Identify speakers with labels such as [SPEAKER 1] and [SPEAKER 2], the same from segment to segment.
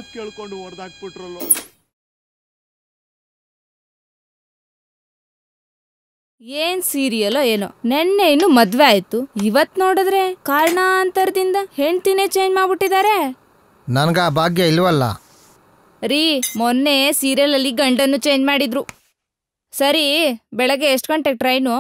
[SPEAKER 1] ಮಾತ್ ಕೇಳ್ಕೊಂಡು ಹೊಡೆದಾಕ್ಬಿಟ್ರಲ್ಲೋ
[SPEAKER 2] ಏನ್ ಸೀರಿಯಲೋ ಏನೋ ನೆನ್ನೆ ಇನ್ನು ಮದ್ವೆ ಆಯ್ತು ಇವತ್ ನೋಡಿದ್ರೆ ಕಾರಣಾಂತರದಿಂದ ಹೆಂಡ್ತಿನೇ ಚೇಂಜ್ ಮಾಡ್ಬಿಟ್ಟಿದ್ದಾರೆ
[SPEAKER 3] ನನ್ಗ ಆ ಭಾಗ್ಯ ಇಲ್ವಲ್ಲ
[SPEAKER 2] ರೀ ಮೊನ್ನೆ ಸೀರಿಯಲ್ ಅಲ್ಲಿ ಗಂಡನ್ನು ಚೇಂಜ್ ಮಾಡಿದ್ರು ಸರಿ ಬೆಳಗ್ಗೆ ಎಷ್ಟು ಗಂಟೆಗೆ ಟ್ರೈನು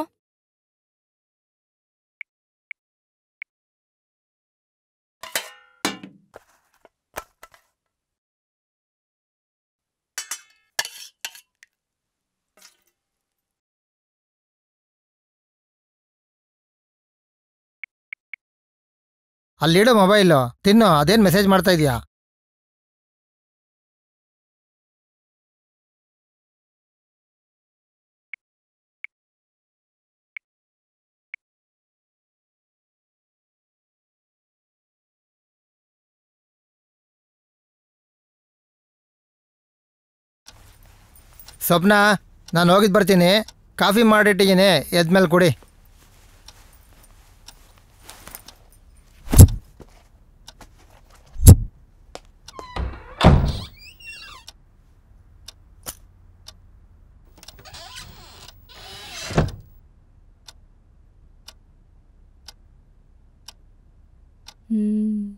[SPEAKER 3] ಅಲ್ಲಿಡು ಮೊಬೈಲು ತಿನ್ನು ಅದೇನ್ ಮೆಸೇಜ್ ಮಾಡ್ತಾ ಇದೀಯಾ ಸ್ವಪ್ನ ನಾನು ಹೋಗಿದ್ ಬರ್ತೀನಿ ಕಾಫಿ ಮಾಡಿಟ್ಟಿದ್ದೀನಿ ಎದ್ಮೇಲೆ ಕುಡಿ
[SPEAKER 2] ಹ್ಮ್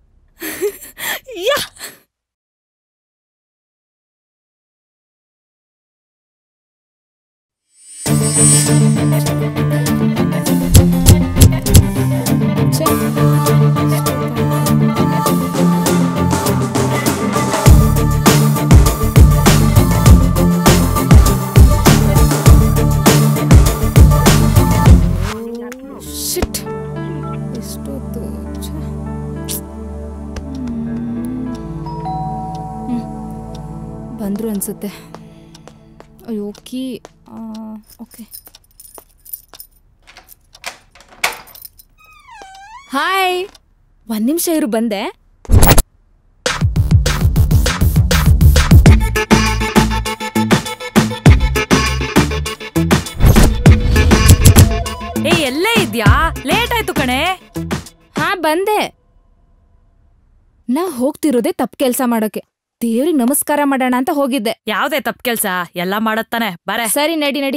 [SPEAKER 2] ಶಿಟ್ ಎಷ್ಟೊತ್ತು ಛೆ. ಹ್ಮ್. ಬಂದ್ರು ಅನ್ಸುತ್ತೆ ಅಯ್ಯೋ ಕೀ ಓಕೆ ಹಾಯ್ ಒಂದ್ ನಿಮಿಷ ಇರು ಬಂದೆ
[SPEAKER 4] ಏ ಎಲ್ಲೇ ಇದ್ಯಾ ಲೇಟ್ ಆಯ್ತು ಕಣೆ
[SPEAKER 2] ಹಾ ಬಂದೆ ನಾ ಹೋಗ್ತಿರೋದೇ ತಪ್ಪು ಕೆಲಸ ಮಾಡೋಕೆ ದೇವ್ರಿಗೆ ನಮಸ್ಕಾರ ಮಾಡೋಣ ಅಂತ ಹೋಗಿದ್ದೆ
[SPEAKER 4] ಯಾವ್ದೇ ತಪ್ಪು ಕೆಲ್ಸ ಎಲ್ಲ ಮಾಡತ್ತಾನೆ ಬಾರೆ
[SPEAKER 2] ಸರಿ ನಡಿ ನಡಿ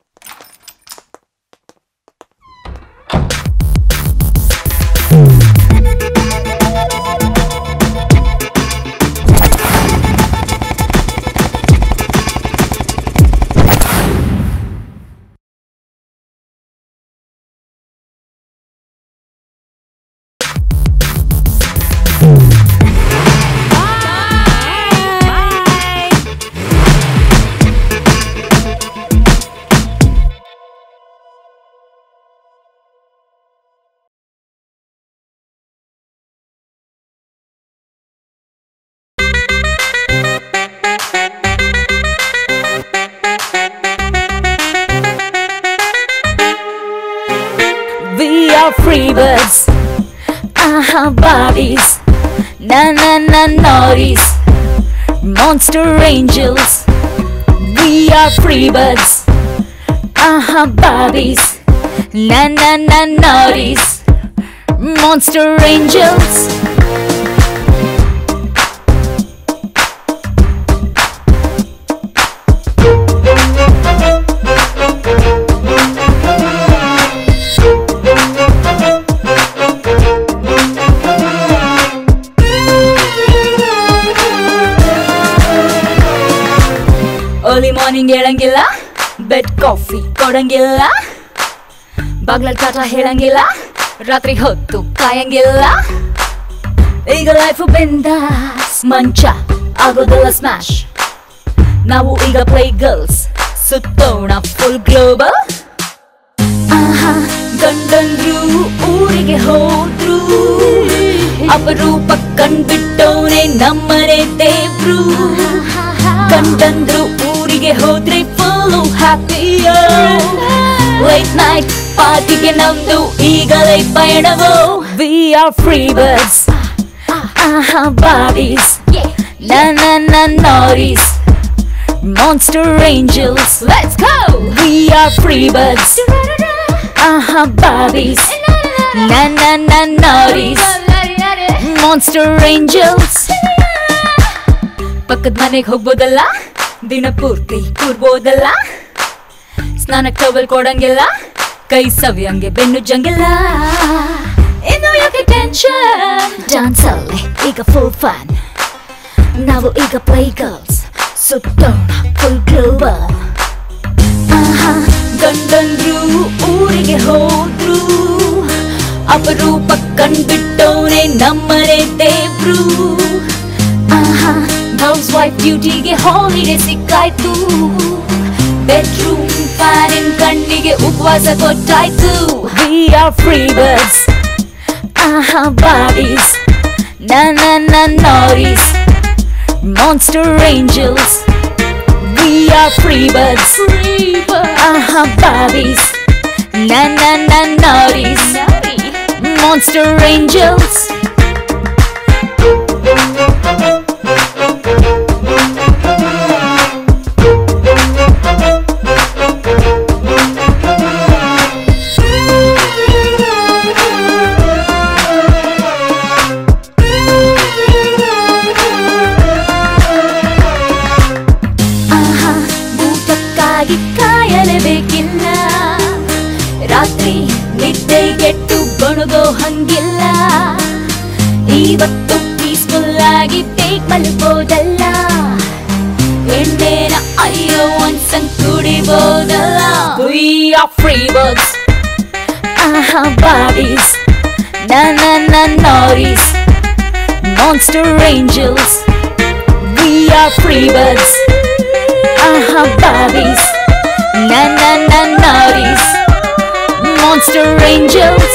[SPEAKER 5] We are free birds. Aha, bodies. Na na na naughties. Monster angels. We are free birds. Aha, bodies. Na na na naughties. Monster angels. Early morning ಹೇಳಂಗಿಲ್ಲ ಬೆಡ್ ಕಾಫಿ ಕೊಡಂಗಿಲ್ಲ ಬಾಗ್ಲಲ್ ಕಾಟ ಹೇಳಂಗಿಲ್ಲ ರಾತ್ರಿ ಹೊತ್ತು ಕಾಯಂಗಿಲ್ಲ ಈಗ ಲೈಫ್ ಬಿಂದಾಸ್ ಮಂಚ ಆಗೋದಿಲ್ಲ ಸ್ಮ್ಯಾಶ್ ನಾವು ಈಗ ಪ್ಲೇ ಗರ್ಲ್ಸ್ ಸುತ್ತೋಣ ಫುಲ್ ಗ್ಲೋಬಲ್ ಆಹಾ ಗಂಡಂದ್ರು ಊರಿಗೆ ಹೋದ್ರು ಅಪರೂಪ ಕಂಡ್ಬಿಟ್ಟೋನೆ ನಮ್ಮನೆ ದೇವ್ರು ಗಂಡಂದ್ರು ಊರಿಗೆ ಹೋದ್ರೆ ಫುಲ್ಲು ಹ್ಯಾಪಿಯ ಲೈಟ್ ನೈಟ್ ಪಾರ್ಟಿಗೆ ನಮ್ದು ಈಗಲೇ ಪಯಣವು ವಿ ಆರ್ ಫ್ರೀ ಬರ್ಡ್ಸ್ ಆಹಾ ಬಾಡೀಸ್ ನನ್ನ ನನ್ನ ನಾರೀಸ್ Monster angels, let's go! We are free birds. Aha, Barbies. Na na na naughties. Monster angels. ಪಕ್ಕದ ಮನೆಗೆ ಹೋಗ್ಬೋದಲ್ಲ ದಿನ ಪೂರ್ತಿ ಕೂರ್ಬೋದಲ್ಲ ಸ್ನಾನ ಟವಲ್ ಕೊಡಂಗಿಲ್ಲ ಕೈ ಸವಿಯಂಗೆ ಬೆನ್ನು ಜಂಗಿಲ್ಲ ಇನ್ನು ಯಾಕೆ ಟೆನ್ಷನ್ ಡಾನ್ಸ್ ಅಲ್ಲಿ ಈಗ ಫುಲ್ ಫ್ಯಾನ್ ನಾವು ಈಗ ಪ್ಲೇ ಗರ್ಲ್ಸ್ ಸುತ್ತೋಣ ಫುಲ್ ಗ್ಲೋಬಲ್ ಆಹಾ ಗಂಡಂದ್ರು ಊರಿಗೆ ಹೋದ್ರು ಅಪರೂಪ ಕಂಡ್ಬಿಟ್ಟವನೇ ನಮ್ಮನೆ ದೇವ್ರು ಆಹಾ ಹೌಸ್ ವೈಫ್ ಡ್ಯೂಟಿಗೆ ಹಾಲಿಡೇ ಸಿಕ್ಕಾಯ್ತು ಬೆಡ್ರೂಮ್ ಫ್ಯಾನಿನ್ ಕಣ್ಣಿಗೆ ಉಪವಾಸ ಕೊಟ್ಟಾಯ್ತು ವಿ ಆರ್ ಫ್ರೀ ಬರ್ಡ್ಸ್ ಆಹಾ ಬಾಡೀಸ್ ನನ್ನ ನನ್ನ naughties monster angels We are free birds. Free birds. Uh-huh, Barbies. Na na na naughties. Monster angels. ಆಹಾ ಊಟಕ್ಕಾಗಿ ಕಾಯಲೇಬೇಕಿಲ್ಲ ರಾತ್ರಿ ನಿದ್ದೆಗೆಟ್ಟು ಗೊಣಗೋ ಹಂಗಿಲ್ಲ ಇವತ್ತು ಪೀಸ್ಫುಲ್ ಆಗಿ ಬೇಗ ಮಲಗೋದಲ್ಲ ಎಣ್ಣೆನ ಅಯ್ಯೋ ಒಂದ್ಸಂಗ್ ಕುಡಿಬೋದಲ್ಲ We are free birds ಆಹಾ ಬಾಡೀಸ್ ನನ್ನ ನನ್ನ naughties monster angels We are free birds. Aha, Barbies. Na na na naughties. Monster angels.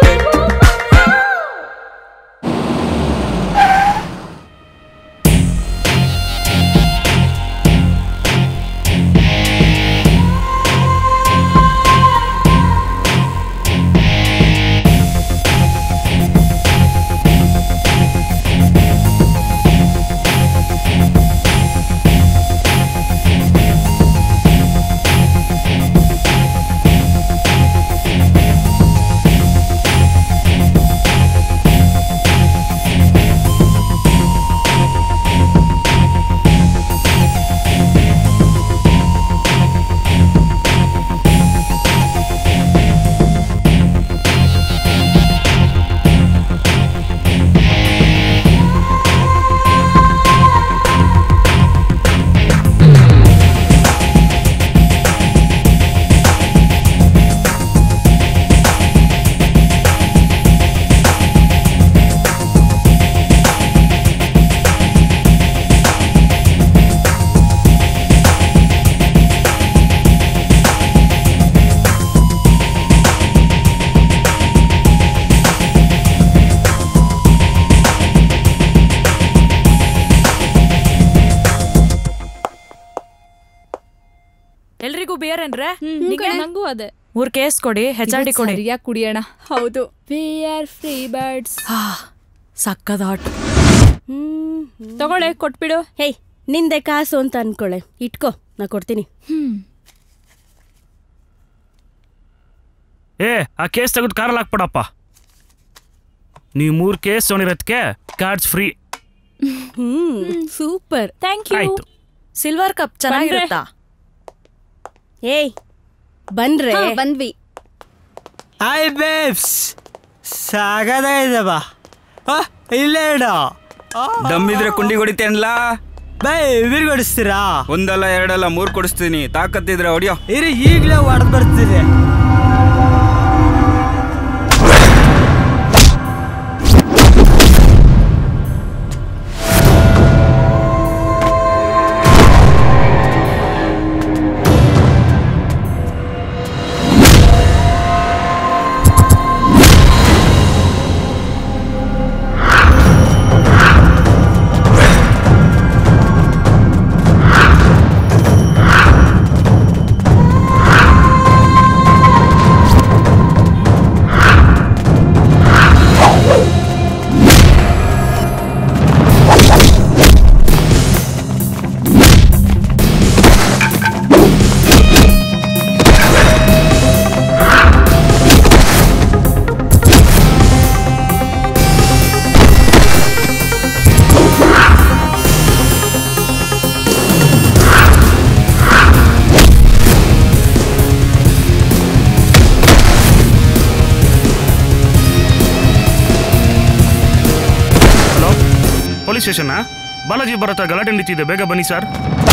[SPEAKER 4] ಎಲ್ರಿಗೂ ಬಿಯರ್ ಏನ್ರೆ
[SPEAKER 2] ನಂಗೂ ಅದೇ
[SPEAKER 4] ಮೂರ್ ಕೇಸ್ ಕೊಡಿ ಹೆಚ್ ಆರ್ ಡಿ ಕೊಡಿ
[SPEAKER 2] ಸರಿಯಾಗಿ ಕುಡಿಯೋಣ
[SPEAKER 1] ಹೌದು
[SPEAKER 2] ವಿ ಆರ್ ಫ್ರೀ ಬರ್ಡ್ಸ್
[SPEAKER 4] ಸಕ್ಕದ ಹಾಟ್
[SPEAKER 2] ತಗೊಳ್ಳೆ ಕೊಟ್ಬಿಡು
[SPEAKER 6] ಹೇಯ್ ನಿಂದೆ ಕಾಸು ಅಂತ ಅನ್ಕೊಳೆ ಇಟ್ಕೋ ನಾ ಕೊಡ್ತೀನಿ
[SPEAKER 7] ಏ ಆ ಕೇಸ್ ತೆಗೆದು ಕಾರಲ್ಲಿ ಹಾಕ್ಬಿಡಪ್ಪ ನೀವು ಮೂರು ಕೇಸ್ ತೊಗೊಂಡಿರೋದಕ್ಕೆ cards free
[SPEAKER 6] hmm super
[SPEAKER 2] thank you
[SPEAKER 7] ಆಯ್ತು
[SPEAKER 4] ಸಿಲ್ವರ್ ಕಪ್ ಚೆನ್ನಾಗಿರುತ್ತಾ
[SPEAKER 6] ಏಯ್ ಬನ್ರೆ
[SPEAKER 2] ಬಂದ್ವಿ
[SPEAKER 8] ಹಾಯ್ ಬೇಬ್ಸ್ ಸಾಗದ ಬಾ ಆ, ಇಲ್ಲೇ ಇಡು
[SPEAKER 9] ದಮ್ಮಿದ್ರೆ ಕುಂಡಿ ಹೊಡಿತೇನ್ಲ
[SPEAKER 8] ಬೈ ಇವ್ರಿಗೆ ಹೊಡಿಸ್ತೀರಾ
[SPEAKER 9] ಒಂದಲ್ಲ ಎರಡಲ್ಲ ಮೂರ್ ಕೊಡಿಸ್ತೀನಿ ತಾಕತ್ತಿದ್ರೆ ಹೊಡಿಯೋ
[SPEAKER 8] ಇರಿ ಈಗಲೇ ಹೊಡೆದ್ ಬರ್ತೀರಿ
[SPEAKER 5] ಆ
[SPEAKER 7] ಪೊಲೀಸ್ ಸ್ಟೇಷನ್ ಬಾಲಾಜಿ ಬರತ್ತ ಗಲಾಟೆ ನಡೀತಿದೆ ಬೇಗ ಬನ್ನಿ ಸರ್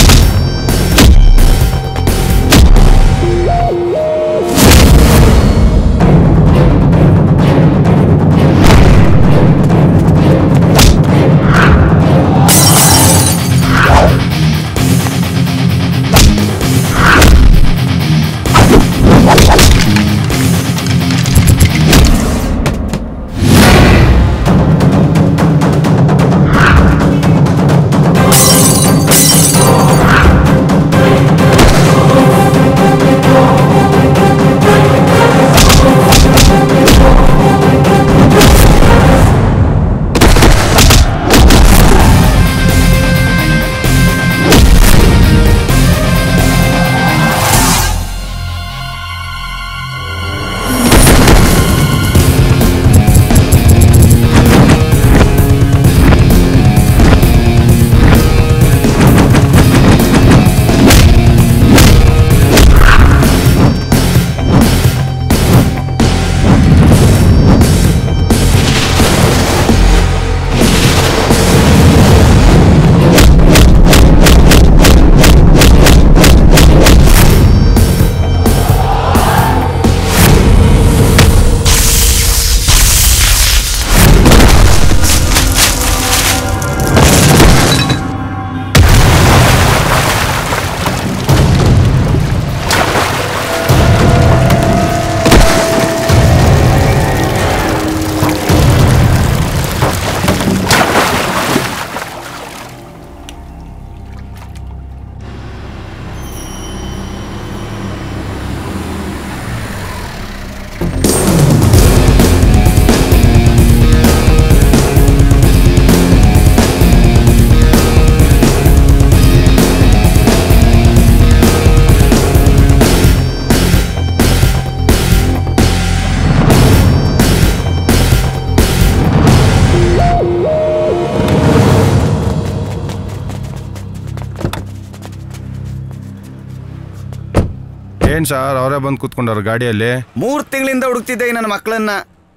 [SPEAKER 10] ಏನ್ ಸರ್ ಅವರೇ ಬಂದು ಕೂತ್ಕೊಂಡಾರ ಗಾಡಿಯಲ್ಲಿ
[SPEAKER 9] ಮೂರ್ ತಿಂಗಳಿಂದ ಹುಡುಕ್ತಿದ್ದೆ ಈ ನನ್ನ ಮಕ್ಕಳನ್ನ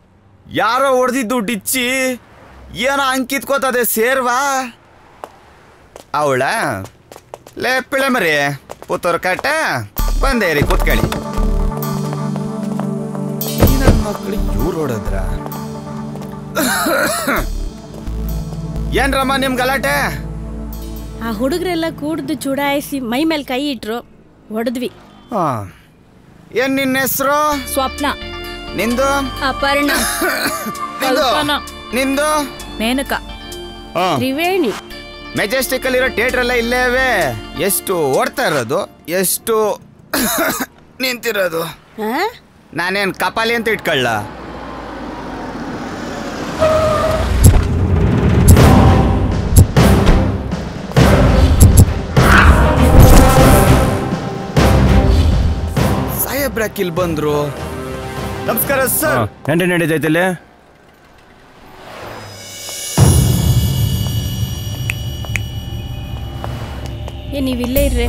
[SPEAKER 9] ಯಾರೋ ಹೊಡೆದಿದ್ದು ಡಿಚ್ಚಿ ಏನೋ ಅಂಕಿತ್ಕೋತದೆ ಸೇರ್ವಾ ಅವಳ ಲೇ ಪಿಳೆ ಮರಿ ಪುತ್ತೂರು ಕಟ್ಟ ಬಂದೇರಿ ಕೂತ್ಕೊಳ್ಳಿ ಈ ನನ್ ಮಕ್ಳು ಇವ್ರು ಹೊಡೆದ್ರ ಏನ್ರಮ್ಮ ನಿಮ್ ಗಲಾಟೆ
[SPEAKER 6] ಆ ಹುಡುಗರೆಲ್ಲ ಕೂಡ್ದು ಚುಡಾಯಿಸಿ ಮೈ ಮೇಲೆ ಕೈ ಇಟ್ರು ಹೊಡೆದ್ವಿ
[SPEAKER 9] ಹಾ ಏನ್ ನಿನ್ನ ಹೆಸರು
[SPEAKER 2] ಸ್ವಪ್ನ
[SPEAKER 9] ನಿಂದು
[SPEAKER 2] ಅಪರ್ಣ
[SPEAKER 9] ನಿಂದು
[SPEAKER 2] ಕಲ್ಪನಾ.
[SPEAKER 9] ನಿಂದು
[SPEAKER 4] ಮೇನಕ
[SPEAKER 9] ಹಾ
[SPEAKER 6] ತ್ರಿವೇಣಿ
[SPEAKER 9] ಮೆಜೆಸ್ಟಿಕ್ ಅಲ್ಲಿರೋ ಥಿಯೇಟರ್ ಎಲ್ಲ ಇಲ್ಲೇ ಇವೆ ಎಷ್ಟು ಓಡ್ತಾ ಇರೋದು ಎಷ್ಟು ನಿಂತಿರೋದು
[SPEAKER 6] ಆ?
[SPEAKER 9] ನಾನೇನ್ ಕಪಾಲಿ ಅಂತ ಇಟ್ಕೊಳ್ಳ ಸಾಹೇಬ್ರ ಕಿಲ್ ಬಂದ್ರು ನಮಸ್ಕಾರ ಸರ್
[SPEAKER 10] ಎಂಟು ನಡೀತೈತಿ ಇಲ್ಲಿ
[SPEAKER 6] ಏ ನೀವು ಇಲ್ಲೇ ಇರ್ರೆ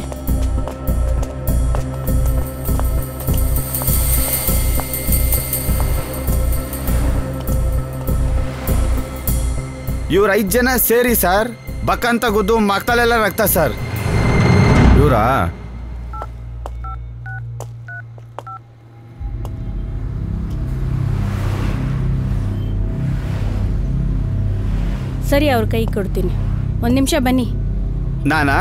[SPEAKER 9] ಇವ್ರ ಐದ್ ಜನ ಸೇರಿ ಸರ್ ಬಕ್ಕಂತ ಗುದ್ದು ಮಕ್ಕಳೆಲ್ಲ ರಕ್ತ ಸರ್
[SPEAKER 10] ಇವರಾ
[SPEAKER 6] ಸರಿ ಅವ್ರ ಕೈ ಕೊಡ್ತೀನಿ ಒಂದು ನಿಮಿಷ ಬನ್ನಿ
[SPEAKER 9] ನಾನಾ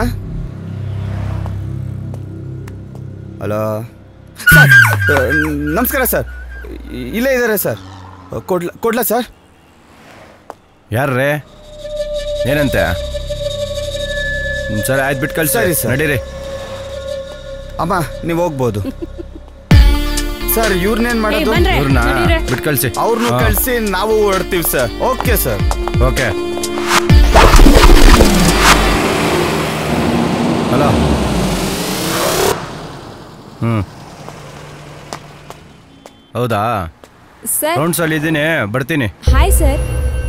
[SPEAKER 9] ಹಲೋ ನಮಸ್ಕಾರ ಸರ್ ಇಲ್ಲೇ ಇದ್ದಾರೆ ಸರ್ ಕೊಡ್ಲ ಕೊಡ್ಲಾ ಸರ್
[SPEAKER 10] ಯಾರ್ರೇ ಏನಂತೆ ಹ್ಮ್, ಸರಿ ಆಯ್ತು ಬಿಟ್ಟು ಕಳ್ಸಿ
[SPEAKER 9] ಸರಿ, ಸರ್.
[SPEAKER 10] ನಡೀರಿ
[SPEAKER 9] ಅಮ್ಮ ನೀವು ಹೋಗ್ಬೋದು ಸರ್ ಇವ್ರನ್ನೇನ್ ಮಾಡೋದು
[SPEAKER 6] ಬನ್ರೆ.
[SPEAKER 10] ಇವ್ರನ್ನ
[SPEAKER 6] ನಡೀರಿ.
[SPEAKER 10] ಬಿಟ್ಟು ಕಳ್ಸಿ
[SPEAKER 9] ಅವ್ರನ್ನು
[SPEAKER 10] ಹಾ.
[SPEAKER 9] ಕಳಿಸಿ ನಾವು ಹೊಡ್ತೀವಿ sir okay sir
[SPEAKER 10] okay hello ಹ್ಞೂ ಹೌದಾ
[SPEAKER 2] ಸರ್
[SPEAKER 10] ರೌಂಡ್ಸಲ್ಲಿ ಇದ್ದೀನಿ ಬರ್ತೀನಿ
[SPEAKER 2] ಹಾಯ್ ಸರ್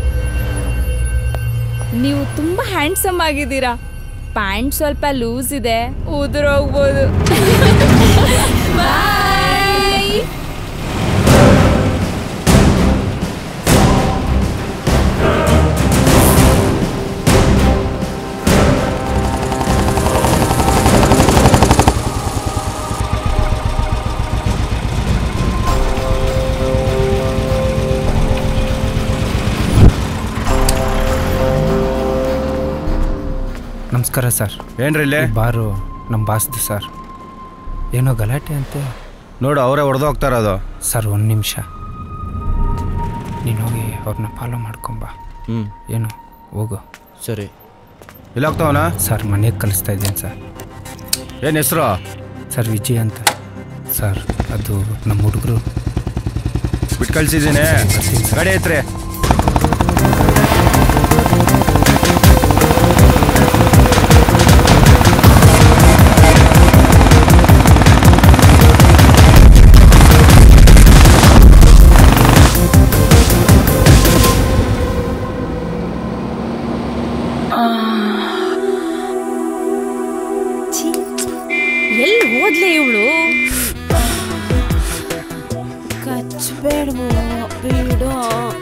[SPEAKER 2] ನೀವು ತುಂಬಾ ಹ್ಯಾಂಡ್ಸಮ್ ಆಗಿದ್ದೀರಾ ಪ್ಯಾಂಟ್ ಸ್ವಲ್ಪ ಲೂಸ್ ಇದೆ ಉದುರೋಗ್ಬೋದು ಬಾಯ್
[SPEAKER 11] ನಮಸ್ಕಾರ ಸರ್
[SPEAKER 10] ಏನ್ರಿ ಇಲ್ಲಿ
[SPEAKER 11] ಈ ಬಾರು ನಮ್ಮ ಬಾಸ್ದು ಸರ್ ಏನೋ ಗಲಾಟೆ ಅಂತೆ
[SPEAKER 10] ನೋಡು ಅವರೇ ಹೊಡೆದು ಹೋಗ್ತಾ ಇರೋದು
[SPEAKER 11] ಸರ್ ಒಂದು ನಿಮಿಷ ನೀನು ಹೋಗಿ ಅವ್ರನ್ನ ಫಾಲೋ ಮಾಡ್ಕೊಂಬ
[SPEAKER 12] ಹ್ಞೂ
[SPEAKER 11] ಏನು ಹೋಗು
[SPEAKER 12] ಸರಿ
[SPEAKER 10] ಇಲ್ಲ ಹೋಗ್ತಾವನ
[SPEAKER 11] ಸರ್ ಮನೆಗೆ ಕಲಿಸ್ತಾ ಇದ್ದೇನೆ ಸರ್
[SPEAKER 10] ಏನು ಹೆಸರು
[SPEAKER 11] ಸರ್ ವಿಜಯ್ ಅಂತ ಸರ್ ಅದು ನಮ್ಮ ಹುಡುಗರು
[SPEAKER 10] ಬಿಟ್ಟು ಕಳ್ಸಿದ್ದೀನಿ ಗಾಡಿ ಐತ್ರಿ
[SPEAKER 6] ಎಲ್ಲಿ ಹೋದ್ಲೆ ಇವಳು
[SPEAKER 5] ಕಚ್ಬೇಡ್ವೋ ಬಿಡು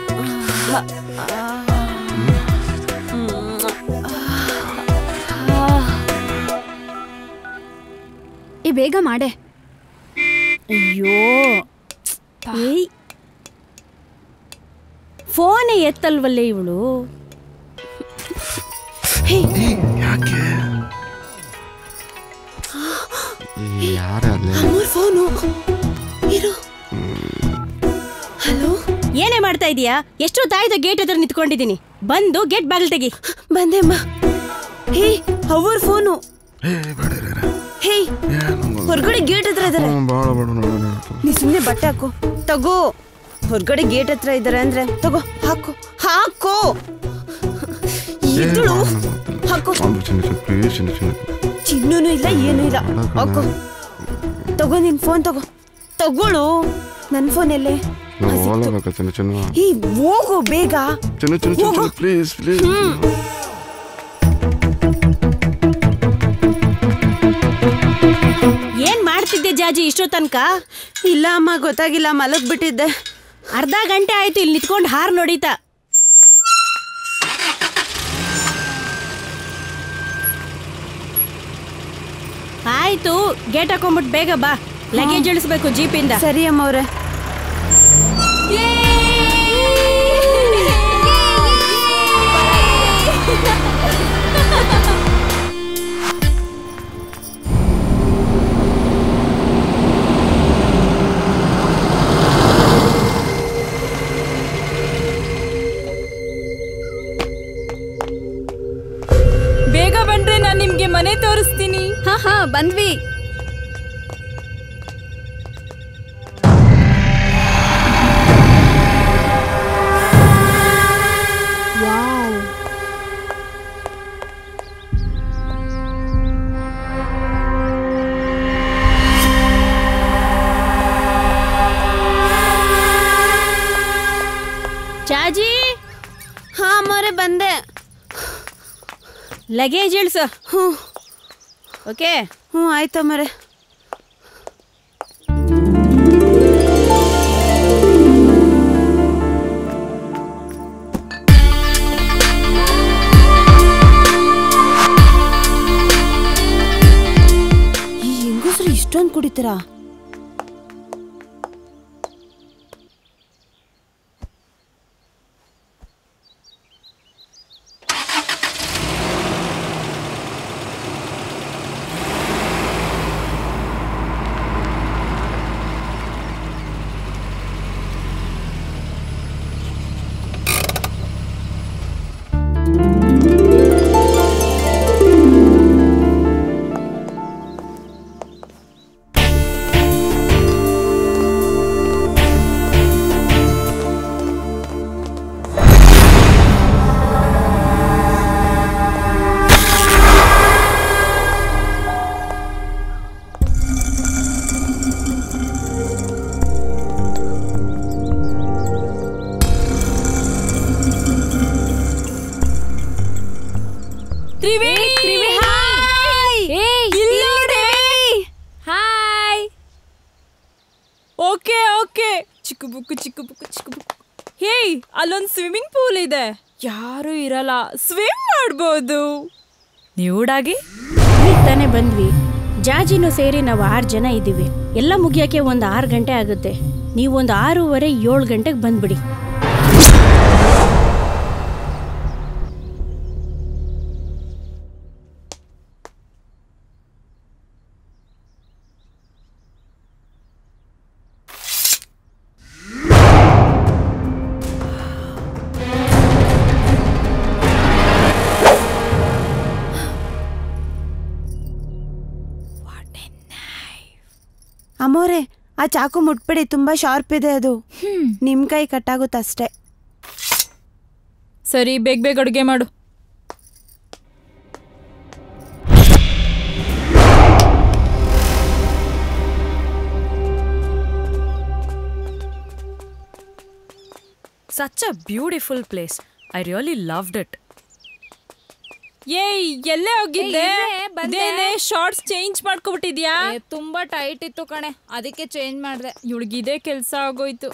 [SPEAKER 13] ಏ ಬೇಗ ಮಾಡೆ
[SPEAKER 6] ಅಯ್ಯೋ ಏಯ್ ಫೋನೇ ಎತ್ತಲ್ವಲ್ಲೇ ಇವಳು
[SPEAKER 1] ಯಾಕೆ ಯಾರ
[SPEAKER 6] ಫೋನು ಇರು ಹಲೋ ಏನೇ ಮಾಡ್ತಾ ಇದೀಯಾ ಎಷ್ಟು ತಾಯ್ದ ಗೇಟ್ ಹತ್ರ ನಿಂತ್ಕೊಂಡಿದ್ದೀನಿ ಬಂದು ಗೇಟ್ ಬಾಗಿಲು ತೆಗಿ ಬಂದೆಮ್ಮ ಹೇ ಅವ್ರ ಫೋನು ಹೇ ಹೊರಗಡೆ ಗೇಟ್ ಹತ್ರ ಇದಾರೆ
[SPEAKER 1] ಭಾಳ ಬೇಡ
[SPEAKER 5] ನೀ ಸುಮ್ಮನೆ ಬಟ್ಟೆ ಹಾಕು ತಗೋ ಹೊರಗಡೆ ಗೇಟ್ ಹತ್ರ ಇದ್ದಾರೆ ಅಂದ್ರೆ ತಗೋ ಹಾಕು ಹಾಕು ಇದ್ಳು ಹಾಕು
[SPEAKER 1] ಒಂದು ಚಿನ್ನ ಚಿನ್ನ ಪ್ಲೀಸ್ ಚಿನ್ನ ಚಿನ್ನ
[SPEAKER 5] ಚಿನ್ನೂ ಇಲ್ಲ ಏನೂ ಇಲ್ಲ ಹಾಕು ತಗೋ ನಿನ್ ಫೋನ್ ತಗೋ ತಗೋಳು ನನ್ನ ಫೋನ್ ಎಲ್ಲೇ
[SPEAKER 1] ನಾವು ಹೋಗ್ಲೇಬೇಕು ಚಿನ್ನ ಚಿನ್ನ
[SPEAKER 5] ಈ ಹೋಗು ಬೇಗ
[SPEAKER 1] ಚಿನ್ನ ಚಿನ್ನ ಚಿನ್ನ ಚಿನ್ನ ಪ್ಲೀಸ್ ಪ್ಲೀಸ್
[SPEAKER 6] ಏನ್ ಮಾಡ್ತಿದ್ದೆ ಜಾಜಿ ಇಷ್ಟೋ ತನಕ
[SPEAKER 5] ಇಲ್ಲ ಅಮ್ಮ ಗೊತ್ತಾಗಿಲ್ಲ ಮಲಗ್ ಬಿಟ್ಟಿದ್ದೆ
[SPEAKER 6] ಅರ್ಧ ಗಂಟೆ ಆಯ್ತು ಇಲ್ಲಿ ನಿಂತ್ಕೊಂಡು ಹಾರ್ ನೋಡಿತಾ ಆಯ್ತು ಗೇಟ್ ಹಾಕೊಂಡ್ಬಿಟ್ಟು ಬೇಗ ಬಾ ಲಗೇಜ್ ಇಳಿಸ್ಬೇಕು ಜೀಪಿಂದ
[SPEAKER 5] ಸರಿ ಅಮ್ಮ ಅವ್ರೆ
[SPEAKER 2] ಬೇಗ ಬಂದ್ರೆ ನಾನು ನಿಮ್ಗೆ ಮನೆ ತೋರಿಸ್ತೀನಿ
[SPEAKER 13] ಹಾ ಹಾ ಬಂದ್ವಿ
[SPEAKER 6] ಚಾಜಿ
[SPEAKER 5] ಹಾ ಅಮ್ಮವ್ರೆ ಬಂದೆ
[SPEAKER 6] ಲಗೇಜ್ ಇಳಿಸು
[SPEAKER 5] ಹ್ಞೂ
[SPEAKER 6] ಓಕೆ
[SPEAKER 5] ಹ್ಞೂ ಆಯ್ತು ಅಮ್ಮರೆ ಈ ಹೆಂಗಸ್ರು ಇಷ್ಟೊಂದು ಕುಡಿತೀರಾ
[SPEAKER 2] ತ್ರಿವೇಣಿ ಹಾಯ್ ಇಲ್ಲಿ ನೋಡಿ ಹಾಯ್ ಓಕೆ ಓಕೆ ಚಿಕ್ಕ ಬುಕ್ಕು ಚಿಕ್ಕ ಬುಕ್ಕು ಚಿಕ್ಕ ಬುಕ್ಕು ಹೇಯ್ ಅಲ್ಲೊಂದು ಸ್ವಿಮ್ಮಿಂಗ್ ಪೂಲ್ ಇದೆ ಯಾರು ಇರಲ್ಲ ಸ್ವಿಮ್ ಮಾಡ್ಬೋದು
[SPEAKER 4] ನೀವುಡಾಗಿ
[SPEAKER 6] ಈಗ ತಾನೇ ಬಂದ್ವಿ ಜಾಜಿನೂ ಸೇರಿ ನಾವು ಆರು ಜನ ಇದ್ದೀವಿ ಎಲ್ಲ ಮುಗಿಯೋಕೆ ಒಂದು ಆರು ಗಂಟೆ ಆಗುತ್ತೆ ನೀವು ಒಂದು ಆರೂವರೆ ಏಳು ಗಂಟೆಗೆ ಬಂದ್ಬಿಡಿ
[SPEAKER 5] ಅಮ್ಮೋರೆ ಆ ಚಾಕು ಮುಟ್ಬಿಡಿ ತುಂಬಾ ಶಾರ್ಪ್ ಇದೆ ಅದು ನಿಮ್ ಕೈ ಕಟ್ಟಾಗುತ್ತಷ್ಟೇ
[SPEAKER 2] ಸರಿ ಬೇಗ ಬೇಗ ಅಡುಗೆ ಮಾಡು
[SPEAKER 4] such a beautiful place I really loved it
[SPEAKER 2] ಏಯ್ ಎಲ್ಲೇ ಹೋಗಿದ್ದೆ
[SPEAKER 12] ಬಂದೆ.
[SPEAKER 2] ಶಾರ್ಟ್ಸ್ ಚೇಂಜ್ ಮಾಡ್ಕೊಬಿಟ್ಟಿದ್ಯಾ ತುಂಬಾ ಟೈಟ್ ಇತ್ತು ಕಣೆ ಅದಕ್ಕೆ ಚೇಂಜ್ ಮಾಡಿದೆ ಇವಳಿಗಿದೆ ಕೆಲಸ ಆಗೋಯ್ತು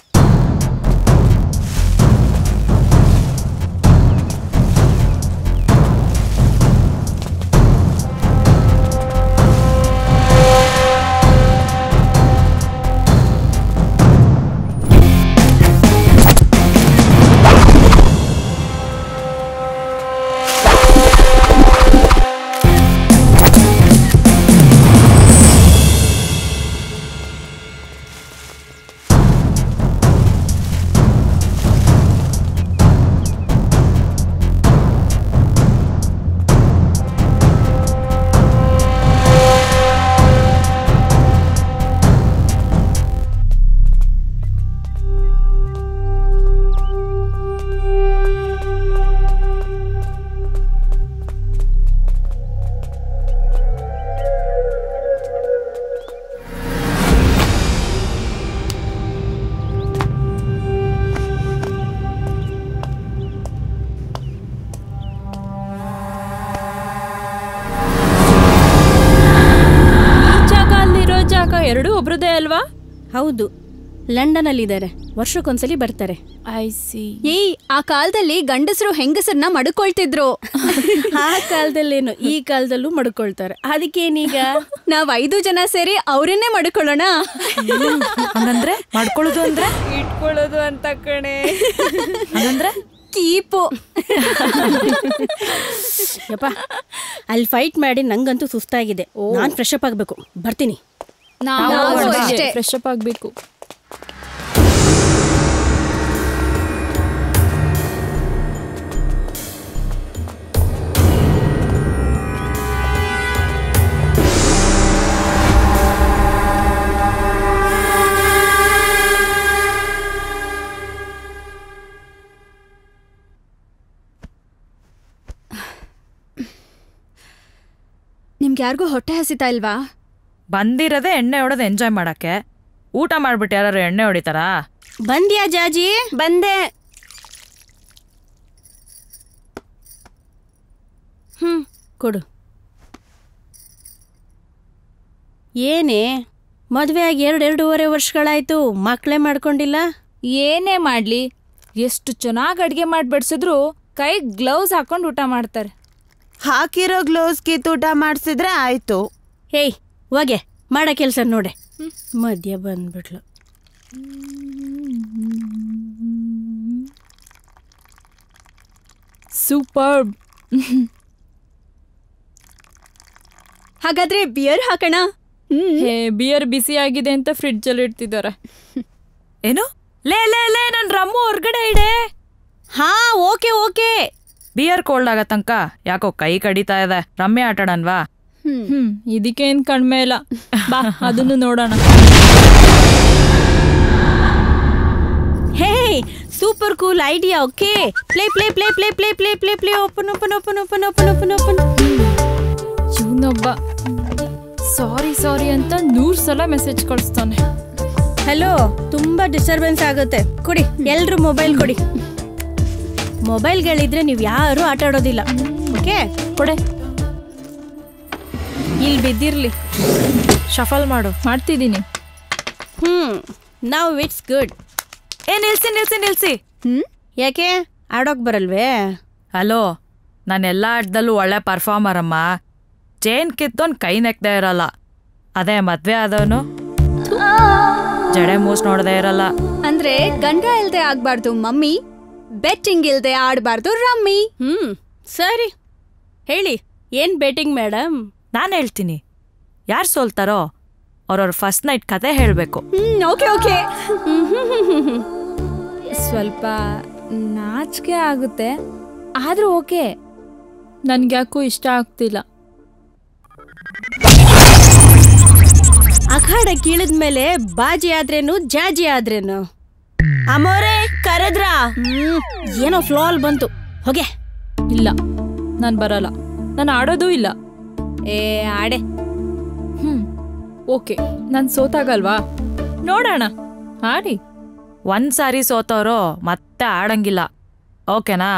[SPEAKER 2] ಈ ಜಾಗ ಅಲ್ಲಿರೋ ಜಾಗ ಎರಡೂ ಒಬ್ರದೇ ಅಲ್ವಾ
[SPEAKER 6] ಹೌದು ಲಂಡನ್ ಅಲ್ಲಿ ಇದ್ದಾರೆ ವರ್ಷಕ್ಕೊಂದ್ಸಲಿ ಬರ್ತಾರೆ
[SPEAKER 2] ಐ ಸಿ
[SPEAKER 13] ಏಯ್ ಆ ಕಾಲದಲ್ಲಿ ಗಂಡಸರು ಹೆಂಗಸರನ್ನ ಮಡ್ಕೊಳ್ತಿದ್ರು
[SPEAKER 6] ಆ ಕಾಲದಲ್ಲೇನು ಈ ಕಾಲದಲ್ಲೂ ಮಡ್ಕೊಳ್ತಾರೆ ಅದಕ್ಕೇನೀಗ
[SPEAKER 13] ನಾವ್ ಐದು ಜನ ಸೇರಿ ಅವರನ್ನೇ ಮಡ್ಕೊಳ್ಳೋಣ
[SPEAKER 4] ಹಂಗಂದ್ರೆ ಮಾಡ್ಕೊಳ್ಳೋದು ಅಂದ್ರೆ
[SPEAKER 2] ಇಟ್ಕೊಳ್ಳೋದು ಅಂತ ಕಣೆ
[SPEAKER 4] ಹಂಗಂದ್ರೆ
[SPEAKER 13] ಕೀಪು
[SPEAKER 6] ಯಪ್ಪ ಅಲ್ಲಿ ಫೈಟ್ ಮಾಡಿ ನಂಗಂತೂ ಸುಸ್ತಾಗಿದೆ ನಾನ್ ಫ್ರೆಶ್ ಅಪ್ ಆಗ್ಬೇಕು ಬರ್ತೀನಿ
[SPEAKER 13] ನಾವು ಅಷ್ಟೇ.
[SPEAKER 2] ಫ್ರೆಶ್ ಅಪ್ ಆಗ್ಬೇಕು
[SPEAKER 13] ನಿಮ್ಗೆ ಯಾರಿಗೂ ಹೊಟ್ಟೆ ಹಸಿತಾ ಇಲ್ವಾ
[SPEAKER 4] ಬಂದಿರೋದೇ ಎಣ್ಣೆ ಹೊಡೆದು ಎಂಜಾಯ್ ಮಾಡಕ್ಕೆ ಊಟ ಮಾಡ್ಬಿಟ್ಟು ಯಾರು ಎಣ್ಣೆ ಹೊಡಿತಾರಾ
[SPEAKER 6] ಬಂದ್ಯಾ ಜಾಜಿ ಬಂದೆ ಹ್ಮ್ ಕೊಡು ಏನೇ ಮದುವೆ ಆಗಿ ಎರಡು ಎರಡೂವರೆ ವರ್ಷಗಳಾಯ್ತು ಮಕ್ಕಳೇ ಮಾಡ್ಕೊಂಡಿಲ್ಲ
[SPEAKER 2] ಏನೇ ಮಾಡ್ಲಿ ಎಷ್ಟು ಚೆನ್ನಾಗಿ ಅಡ್ಗೆ ಮಾಡಿ ಬಡ್ಸಿದ್ರು ಕೈ ಗ್ಲೌಸ್ ಹಾಕೊಂಡು ಊಟ ಮಾಡ್ತಾರೆ
[SPEAKER 5] ಹಾಕಿರೋ ಗ್ಲೌಸ್ ಕಿತ್ತೂಟ ಮಾಡಿಸಿದ್ರೆ ಆಯ್ತು
[SPEAKER 6] ಹೇಯ್ ಹೋಗೆ ಮಾಡೋ ಕೆಲಸ ನೋಡೆ ಮಧ್ಯ ಬಂದ್ಬಿಟ್ಲು
[SPEAKER 2] ಸೂಪರ್
[SPEAKER 13] ಹಾಗಾದ್ರೆ ಬಿಯರ್ ಹಾಕೋಣ
[SPEAKER 2] ಹೇ ಬಿಯರ್ ಬಿಸಿ ಆಗಿದೆ ಅಂತ ಫ್ರಿಡ್ಜ್ ಅಲ್ಲಿ ಇಡ್ತಿದ್ದಾರೆ
[SPEAKER 4] ಏನು ಲೇ ಲೇ ಲೇ ನನ್ ರಮ್ಮು ಹೊರ್ಗಡೆ ಇಡೆ
[SPEAKER 6] ಹಾ ಓಕೆ ಓಕೆ
[SPEAKER 4] ಬಿಯರ್ ಕೋಲ್ಡ್ ಆಗೋ ತನಕ ಯಾಕೋ ಕೈ ಕಡಿತಾ ಇದೆ ರಮ್ಮೆ ಆಟಾಡನ್ವಾ
[SPEAKER 2] ಹ್ಮ್ ಇದಕ್ಕೇನ್ ಕಡಿಮೆ ಇಲ್ಲ ಬಾ ಅದನ್ನು ನೋಡೋಣ
[SPEAKER 6] hey super cool idea okay play play play play play play play play open open open open open open open
[SPEAKER 2] ಇವನೊಬ್ಬ ಸಾರಿ ಸಾರಿ ಅಂತ ನೂರ್ ಸಲ ಮೆಸೇಜ್ ಕಳಿಸ್ತಾನೆ
[SPEAKER 6] ಹಲೋ ತುಂಬಾ ಡಿಸ್ಟರ್ಬೆನ್ಸ್ ಆಗುತ್ತೆ ಕೊಡಿ ಎಲ್ರು ಮೊಬೈಲ್ ಕೊಡಿ ಮೊಬೈಲ್ಗಳಿದ್ರೆ ನೀವು ಯಾರು ಆಟ ಆಡೋದಿಲ್ಲ ಓಕೆ
[SPEAKER 2] ಕೊಡೆ
[SPEAKER 6] ಇಲ್ಲಿ ಬಿದ್ದಿರ್ಲಿ
[SPEAKER 4] ಶಫಲ್ ಮಾಡು
[SPEAKER 2] ಮಾಡ್ತಿದ್ದೀನಿ
[SPEAKER 6] ಹ್ಮ್ ನಾವು ಇಟ್ಸ್ ಗುಡ್
[SPEAKER 4] ಏ ನಿಲ್ಸಿ ನಿಲ್ಸಿ ನಿಲ್ಸಿ
[SPEAKER 13] ಹ್ಮ್
[SPEAKER 6] ಯಾಕೆ ಆಡೋಕ್ ಬರಲ್ವೇ
[SPEAKER 4] ಹಲೋ ನಾನು ಎಲ್ಲ ಆಟದಲ್ಲೂ ಒಳ್ಳೆ ಪರ್ಫಾರ್ಮರ್ ಅಮ್ಮ ಚೇನ್ ಕಿತ್ತೋನ್ ಕೈ ನೆಕ್ದೇ ಇರಲ್ಲ ಅದೇ ಮದ್ವೆ ಆದವನು ಜಡೆ ಮೂಸ್ ನೋಡದೆ ಇರಲ್ಲ
[SPEAKER 13] ಅಂದ್ರೆ ಗಂಡ ಇಲ್ದೆ ಆಗ್ಬಾರ್ದು ಮಮ್ಮಿ ಬೆಟ್ಟಿಂಗ್ ಇಲ್ದೆ ಆಡ್ಬಾರ್ದು ರಮ್ಮಿ
[SPEAKER 6] ಹ್ಮ್ ಸರಿ ಹೇಳಿ ಏನ್ ಬೇಟಿಂಗ್ ಮೇಡಮ್
[SPEAKER 4] ನಾನು ಹೇಳ್ತೀನಿ ಯಾರು ಸೋಲ್ತಾರೋ ಅವ್ರವ್ರ ಫಸ್ಟ್ ನೈಟ್ ಕತೆ ಹೇಳಬೇಕು
[SPEAKER 13] ಹ್ಮ್ ಓಕೆ ಓಕೆ
[SPEAKER 2] ಸ್ವಲ್ಪ ನಾಚಿಕೆ ಆಗುತ್ತೆ ಆದ್ರೂ ಓಕೆ ನನ್ಗ್ಯಾಕೂ ಇಷ್ಟ ಆಗ್ತಿಲ್ಲ
[SPEAKER 6] ಅಖಾಡ ಕೀಳದ್ಮೇಲೆ ಬಾಜಿ ಆದ್ರೇನು ಜಾಜಿ ಆದ್ರೇನು ಅಮ್ಮೋರೆ ಕರೆದ್ರಾ ಹ್ಮ್ ಏನೋ ಫ್ಲೋ ಅಲ್ಲಿ ಬಂತು ಹೋಗೆ
[SPEAKER 2] ಇಲ್ಲ ನಾನು ಬರಲ್ಲ ನಾನು ಆಡೋದೂ ಇಲ್ಲ ಏ ಆಡೆ ಹ್ಮ್ ಓಕೆ ನಾನು ಸೋತಾಗಲ್ವಾ ನೋಡೋಣ ಆಡಿ
[SPEAKER 4] ಒಂದ್ಸಾರಿ ಸೋತವ್ರು ಮತ್ತೆ ಆಡಂಗಿಲ್ಲ ಓಕೆನಾ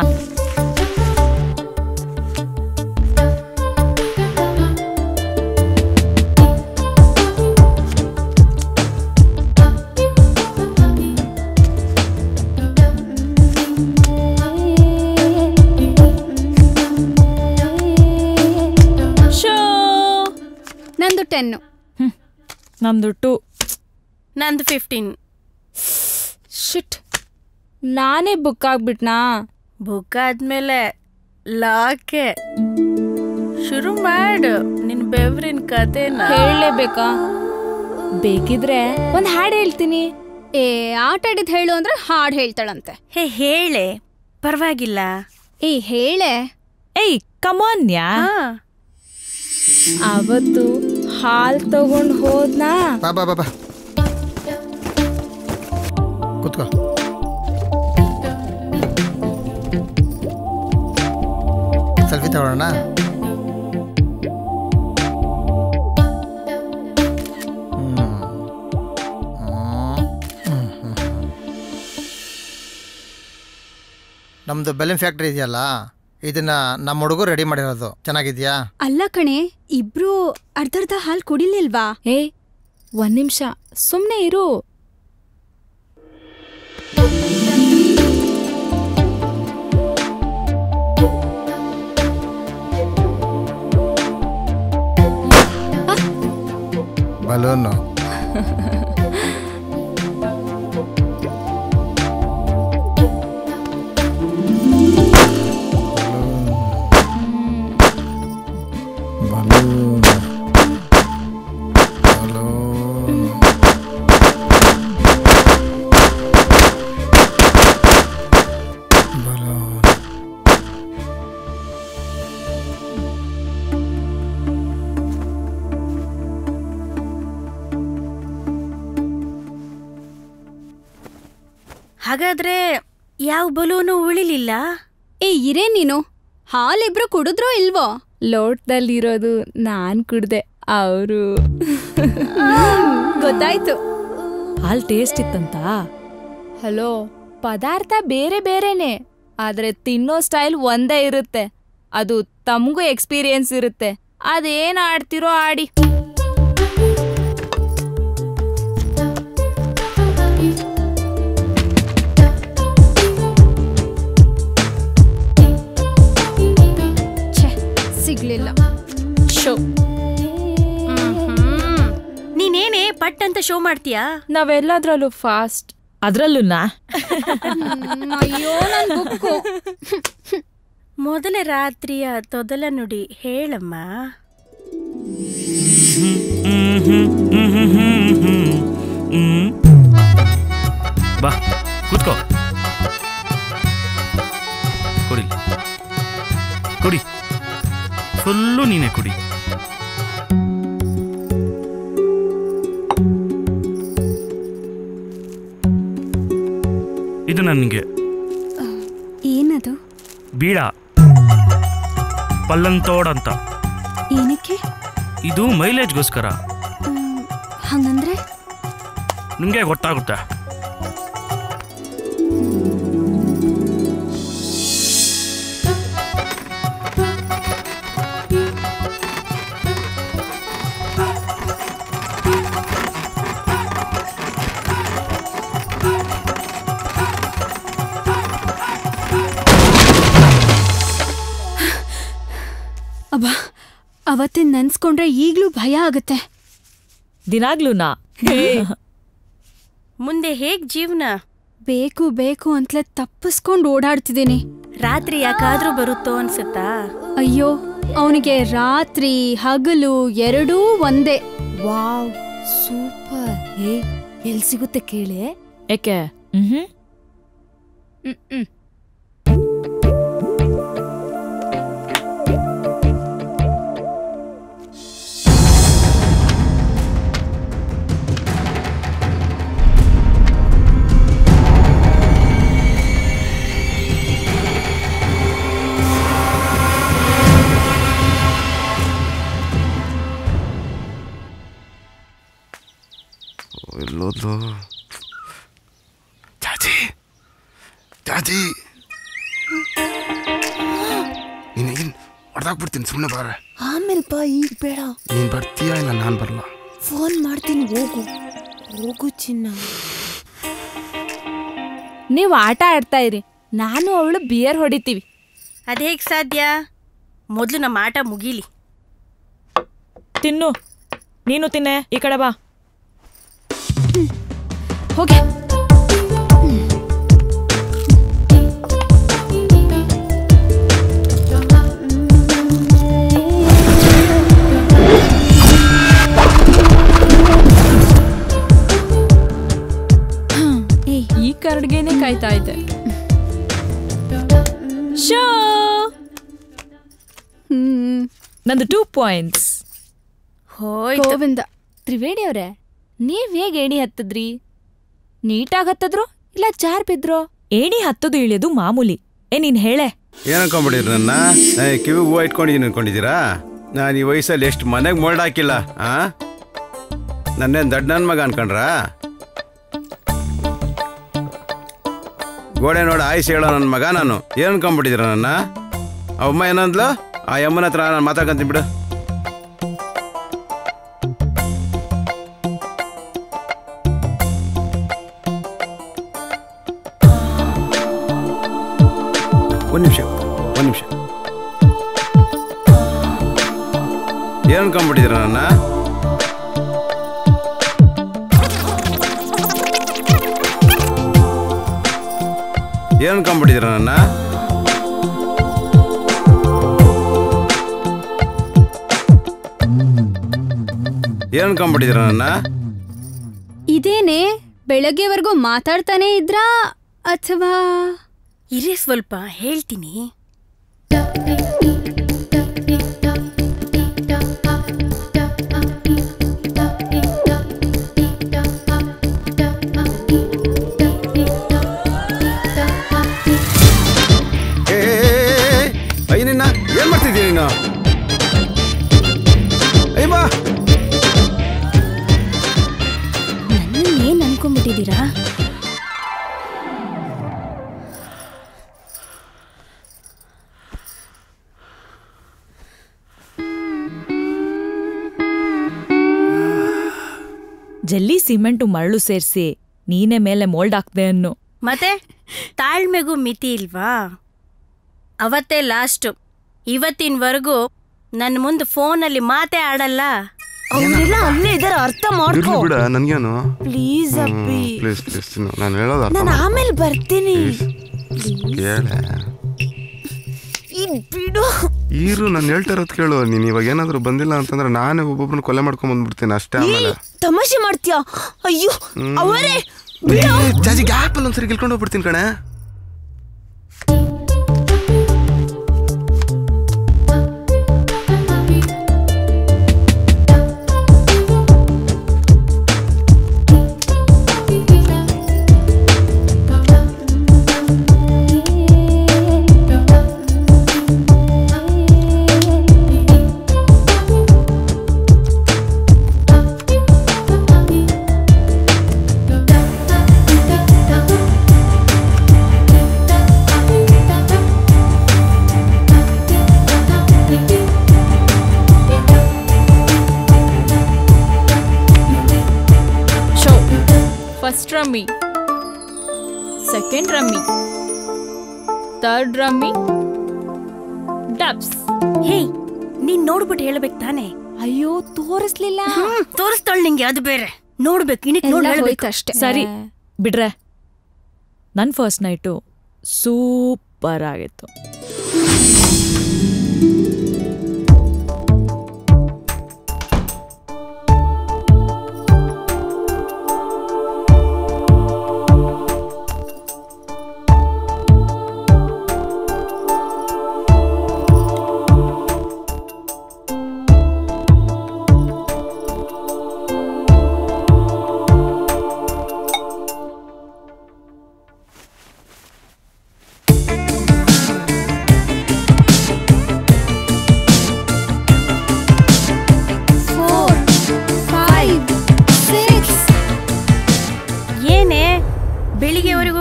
[SPEAKER 2] ಶೋ
[SPEAKER 13] ನಂದು ಟೆನ್ನು
[SPEAKER 4] ನಂದು ಟು
[SPEAKER 6] ನಂದು ಫಿಫ್ಟೀನ್
[SPEAKER 2] ಶಿಟ್ ನಾನೇ ಬುಕ್ ಆಗ್ಬಿಟ್ನಾ
[SPEAKER 6] ಬುಕ್ ಆದ್ಮೇಲೆ ಲಾಕೆ ಶುರು ಮಾಡು ನಿನ್ ಬೆವ್ರಿನ ಕತೆನ
[SPEAKER 2] ಹೇಳಲೇಬೇಕಾ ಬೇಕಿದ್ರೆ ಒಂದ್ ಹಾಡು ಹೇಳ್ತೀನಿ
[SPEAKER 13] ಏ ಆಟ ಆಡಿದ್ ಹೇಳು ಅಂದ್ರೆ ಹಾಡ್ ಹೇಳ್ತಾಳಂತೆ
[SPEAKER 6] ಹೇ ಹೇಳೆ ಪರವಾಗಿಲ್ಲ
[SPEAKER 13] ಏ ಹೇಳೆ
[SPEAKER 4] ಏಯ್ ಕಮಾನ್ಯಾ
[SPEAKER 2] ಅವತ್ತು ಹಾಲ್ ತಗೊಂಡ್ ಹೋದ್ನಾ
[SPEAKER 3] ಬಾ ಬಾ ಬಾ ಬಾ ಕೂತ್ಕೋ ಸೆಲ್ಫಿ ತಗೊಳ್ಳೋಣ ನಮ್ದು ಬೆಲೂನ್ ಫ್ಯಾಕ್ಟ್ರಿ ಇದೆಯಲ್ಲ ಇದನ್ನ ನಮ್ಮ ಹುಡುಗರು ರೆಡಿ ಮಾಡಿರೋದು ಚೆನ್ನಾಗಿದ್ಯಾ
[SPEAKER 13] ಅಲ್ಲ ಕಣೆ ಇಬ್ರು ಅರ್ಧರ್ಧ ಹಾಲ್ ಕುಡಿಲಿಲ್ವಾ
[SPEAKER 2] ಏ ಒಂದ್ ನಿಮಿಷ ಸುಮ್ನೆ ಇರು
[SPEAKER 3] ಬಲೂನು ಬಲೂನ್ ಬಲೂನ್ ಬಲೂನ್
[SPEAKER 6] ಹಾಗಾದ್ರೆ ಯಾವ ಬಲೂನು ಉಳಿಲಿಲ್ಲ
[SPEAKER 13] ಏ ಇರೇ ನೀನು ಹಾಲಿಬ್ರು ಕುಡಿದ್ರೋ ಇಲ್ವೋ
[SPEAKER 2] ಲೋಟದಲ್ಲಿರೋದು ನಾನ್ ಕುಡ್ದೆ ಅವರು
[SPEAKER 13] ಗೊತ್ತಾಯ್ತು
[SPEAKER 4] ಹಾಲ್ ಟೇಸ್ಟ್ ಇತ್ತಂತ
[SPEAKER 2] ಹಲೋ ಪದಾರ್ಥ ಬೇರೆ ಬೇರೆನೆ ಆದ್ರೆ ತಿನ್ನೋ ಸ್ಟೈಲ್ ಒಂದೇ ಇರುತ್ತೆ ಅದು ತಮಗೂ ಎಕ್ಸ್ಪೀರಿಯನ್ಸ್ ಇರುತ್ತೆ ಅದೇನ್ ಆಡ್ತಿರೋ ಆಡಿ
[SPEAKER 13] ಛೆ ಸಿಗ್ಲಿಲ್ಲ
[SPEAKER 2] ಶೋ
[SPEAKER 6] ನೀನೇನೆ ಪಟ್ ಅಂತ ಶೋ ಮಾಡ್ತೀಯಾ
[SPEAKER 2] ನಾವೆಲ್ಲದ್ರಲ್ಲೂ ಫಾಸ್ಟ್
[SPEAKER 4] ಅದ್ರಲ್ಲೂ ನಾ
[SPEAKER 13] ಹ್ಮ್, ಅಯ್ಯೋ ನನ್ ಬುಕ್ಕು
[SPEAKER 6] ಮೊದಲ ರಾತ್ರಿಯ ತೊದಲ ನುಡಿ ಹೇಳಮ್ಮ
[SPEAKER 7] ಬಾ ಕೂತ್ಕೋ ಕುಡಿ ಕುಡಿ ಫುಲ್ಲು ನೀನೇ ಕುಡಿ ಇದು ನನಗೆ
[SPEAKER 13] ಏನದು
[SPEAKER 7] ಬೀಡ ಪಲ್ಲಂತೋಡ್ ಅಂತ
[SPEAKER 13] ಏನಕ್ಕೆ
[SPEAKER 7] ಇದು ಮೈಲೇಜ್ಗೋಸ್ಕರ
[SPEAKER 13] ಹ್ಮ್, ಹಂಗಂದ್ರೆ
[SPEAKER 7] ನಿಮಗೆ ಗೊತ್ತಾಗುತ್ತೆ
[SPEAKER 13] ಅಬ್ಬಾ ಅವತ್ತಿನ ನೆನ್ಸ್ಕೊಂಡ್ರೆ ಈಗ್ಲೂ ಭಯ ಆಗುತ್ತೆ
[SPEAKER 4] ದಿನಾಗ್ಲೂ ನಾ
[SPEAKER 6] ಮುಂದೆ ಹೇಗ್ ಜೀವನ
[SPEAKER 13] ಬೇಕು ಬೇಕು ಅಂತಲೇ ತಪ್ಪಿಸ್ಕೊಂಡು ಓಡಾಡ್ತಿದ್ದೀನಿ
[SPEAKER 6] ರಾತ್ರಿ ಯಾಕಾದ್ರೂ ಬರುತ್ತೋ ಅನ್ಸುತ್ತಾ
[SPEAKER 13] ಅಯ್ಯೋ ಅವನಿಗೆ ರಾತ್ರಿ ಹಗಲು ಎರಡೂ ಒಂದೇ
[SPEAKER 2] ವಾವ್ ಸೂಪರ್ ಏ ಎಲ್ ಸಿಗುತ್ತೆ ಕೇಳೆ
[SPEAKER 4] ಏಕೆ ಹ್ಮ್
[SPEAKER 2] ಹ್ಮ್
[SPEAKER 1] ಮೊದಲು ಚಾಚಿ ಚಾಚಿ ನೀನು ಏನು ಹೊಡೆದಾಕ್ಬಿಡ್ತೀನಿ ಸುಮ್ಮನೆ ಬಾರ
[SPEAKER 5] ಆಮೇಲೆ ಬಾ ಈಗ ಬೇಡ
[SPEAKER 1] ನೀನು ಬರ್ತೀಯಾ ಇಲ್ಲ ನಾನು ಬರಲ್ಲ
[SPEAKER 5] ಫೋನ್ ಮಾಡ್ತೀನಿ ಹೋಗು ಹೋಗು ಚಿನ್ನ
[SPEAKER 2] ನೀವು ಆಟ ಆಡ್ತಾ ಇರಿ ನಾನು ಅವಳು ಬಿಯರ್ ಹೊಡಿತೀವಿ
[SPEAKER 6] ಅದೇಗ್ ಸಾಧ್ಯ ಮೊದಲು ನಮ್ಮ ಆಟ ಮುಗೀಲಿ
[SPEAKER 4] ತಿನ್ನು ನೀನು ತಿನ್ನೆ ಈ ಕಡೆ ಬಾ
[SPEAKER 2] ಹೋಗಿ ಈ ಕರಡ್ಗೆನೆ ಕಾಯ್ತಾ ಇದ್ದೆ ಶೋ ನಂದು ಟೂ ಪಾಯಿಂಟ್ಸ್
[SPEAKER 6] ಹೋಯ್ತು
[SPEAKER 2] ಗೋವಿಂದ ತ್ರಿವೇಣಿ ಅವ್ರೆ ನೀವ್ ಹೇಗ್ ಏಣಿ ಹತ್ತದ್ರಿ ನೀಟಾಗ್ ಹತ್ತದ್ರು ಇಲ್ಲ ಜಾರ್ ಬಿದ್ರೋ
[SPEAKER 4] ಏಣಿ ಹತ್ತದು ಇಳಿಯೋದು ಮಾಮೂಲಿ ಏ ನೀನ್ ಹೇಳೆ
[SPEAKER 10] ಏನ್ ಅನ್ಕೊಂಬಿಟ್ಟಿರಿ ನನ್ನ ಏ, ಕಿವಿ ಹೂವು ಇಟ್ಕೊಂಡಿದ್ದೀನಿ ಅನ್ಕೊಂಡಿದ್ದೀರಾ ನಾನು ಈ ವಯಸ್ಸಲ್ಲಿ ಎಷ್ಟು ಮನೆಗೆ ಮೋಲ್ಡ್ ಹಾಕಿಲ್ಲ ಆ ನನ್ನೇನು ದೊಡ್ಡ ನನ್ನ ಮಗ ಅನ್ಕೊಂಡ್ರಾ ಗೋಡೆ ನೋಡಿ ಆಯ್ಸ್ ಹೇಳೋ ನನ್ನ ಮಗ ನಾನು ಏನು ಅನ್ಕೊಂಬಿಟ್ಟಿದ್ದೀರ ನನ್ನ ಆ ಅಮ್ಮ ಏನಂದ್ಲು ಆ ಅಮ್ಮನ ಹತ್ರ ನಾನು ಮಾತಾಡ್ಕೊಂತೀನಿ ಬಿಡು ಒಂದು ನಿಮಿಷ ಒಂದು ನಿಮಿಷ ಏನು ಅನ್ಕೊಂಬಿಟ್ಟಿದ್ದೀರ ನನ್ನ ಏನು ಅನ್ಕೊಂಬಿಟ್ಟಿದ್ದೀರ ನನ್ನ ಏನು ಅನ್ಕೊಂಬಿಟ್ಟಿದ್ದೀರ ನನ್ನ
[SPEAKER 13] ಇದೇನೆ ಬೆಳಗ್ಗೆವರೆಗೂ ಮಾತಾಡ್ತಾನೆ ಇದ್ರಾ ಅಥವಾ
[SPEAKER 6] ಇರೇ ಸ್ವಲ್ಪ ಹೇಳ್ತೀನಿ
[SPEAKER 10] ಏ ಅಯ್ಯ ನಿನ್ನ ಏನು ಮಾಡ್ತಿದ್ದೀಯ ನೀನು ಅಯ್ಯ ಬಾ
[SPEAKER 6] ನನ್ನ ಏನ್ ಅನ್ಕೊಂಡ್ಬಿಟ್ಟಿದ್ದೀರಾ
[SPEAKER 4] ಜಲ್ಲಿ ಸಿಮೆಂಟು ಮರಳು ಸೇರಿಸಿ ನೀನೇ ಮೇಲೆ ಮೋಲ್ಡ್ ಹಾಕ್ದೆ ಅನ್ನು
[SPEAKER 6] ಮತ್ತೆ ತಾಳ್ಮೆಗೂ ಮಿತಿ ಇಲ್ವಾ ಅವತ್ತೇ ಲಾಸ್ಟು ಇವತ್ತಿನವರೆಗೂ ನನ್ನ ಮುಂದೆ ಫೋನಲ್ಲಿ ಮಾತೇ ಆಡಲ್ಲ
[SPEAKER 5] ಅವರೆಲ್ಲ ಅಲ್ಲೇ ಇದಾರೆ ಅರ್ಥ ಮಾಡ್ಕೋ
[SPEAKER 1] ಇರ್ಲಿ ಬಿಡ ನನ್ಗೇನು
[SPEAKER 5] ಪ್ಲೀಸ್ ಅಪ್ಪಿ
[SPEAKER 1] ಪ್ಲೀಸ್ ಪ್ಲೀಸ್ ತಿನ್ನು ನಾನು ಹೇಳೋದು ಅರ್ಥ
[SPEAKER 5] ನಾನು ಆಮೇಲೆ ಬರ್ತೀನಿ
[SPEAKER 1] ಕೇಳೆ
[SPEAKER 5] ಇದ್ ಬಿಡು
[SPEAKER 1] ಈರು ನಾನು ಹೇಳ್ತಾ ಇರೋದು ಕೇಳು ನೀನು ಇವಾಗ ಏನಾದರೂ ಬಂದಿಲ್ಲ ಅಂತಂದ್ರೆ ನಾನೇ ಒಬ್ಬೊಬ್ಬರನ್ನ ಕೊಲೆ ಮಾಡ್ಕೊಂಡ್ ಬಂದ್ಬಿಡ್ತೀನಿ ಅಷ್ಟೇ ಆಮೇಲೆ
[SPEAKER 5] ತಮಾಷೆ ಮಾಡ್ತೀಯಾ ಅಯ್ಯೋ
[SPEAKER 1] ಹ್ಮ್.
[SPEAKER 5] ಅವರೇ
[SPEAKER 1] ಏ, ಜಾಜಿ ಗ್ಯಾಪಲ್ಲಿ ಒಂದ್ಸರಿ ಗೆಲ್ಕೊಂಡು ಹೋಗ್ಬಿಡ್ತೀನಿ ಕಣೆ
[SPEAKER 2] show first rummy second rummy third rummy ಡಬ್ಸ್
[SPEAKER 6] ಹೇ ನೀನ್ ನೋಡ್ಬಿಟ್ಟು ಹೇಳ್ಬೇಕು ತಾನೆ
[SPEAKER 2] ಅಯ್ಯೋ ತೋರಿಸ್ಲಿಲ್ಲ
[SPEAKER 6] ತೋರಿಸ್ತಾಳ ನಿಂಗೆ ಅದು ಬೇರೆ ನೋಡ್ಬೇಕು ಇನ್ನಕ್ಕೆ ನೋಡಿ
[SPEAKER 2] ಎಲ್ಲ
[SPEAKER 6] ಹೇಳ್ಬೇಕು
[SPEAKER 2] ಹೋಯ್ತು ಅಷ್ಟೇ.
[SPEAKER 4] ಸರಿ ಬಿಡ್ರೆ ನನ್ನ ಫಸ್ಟ್ ನೈಟು ಸೂಪರ್ ಆಗಿತ್ತು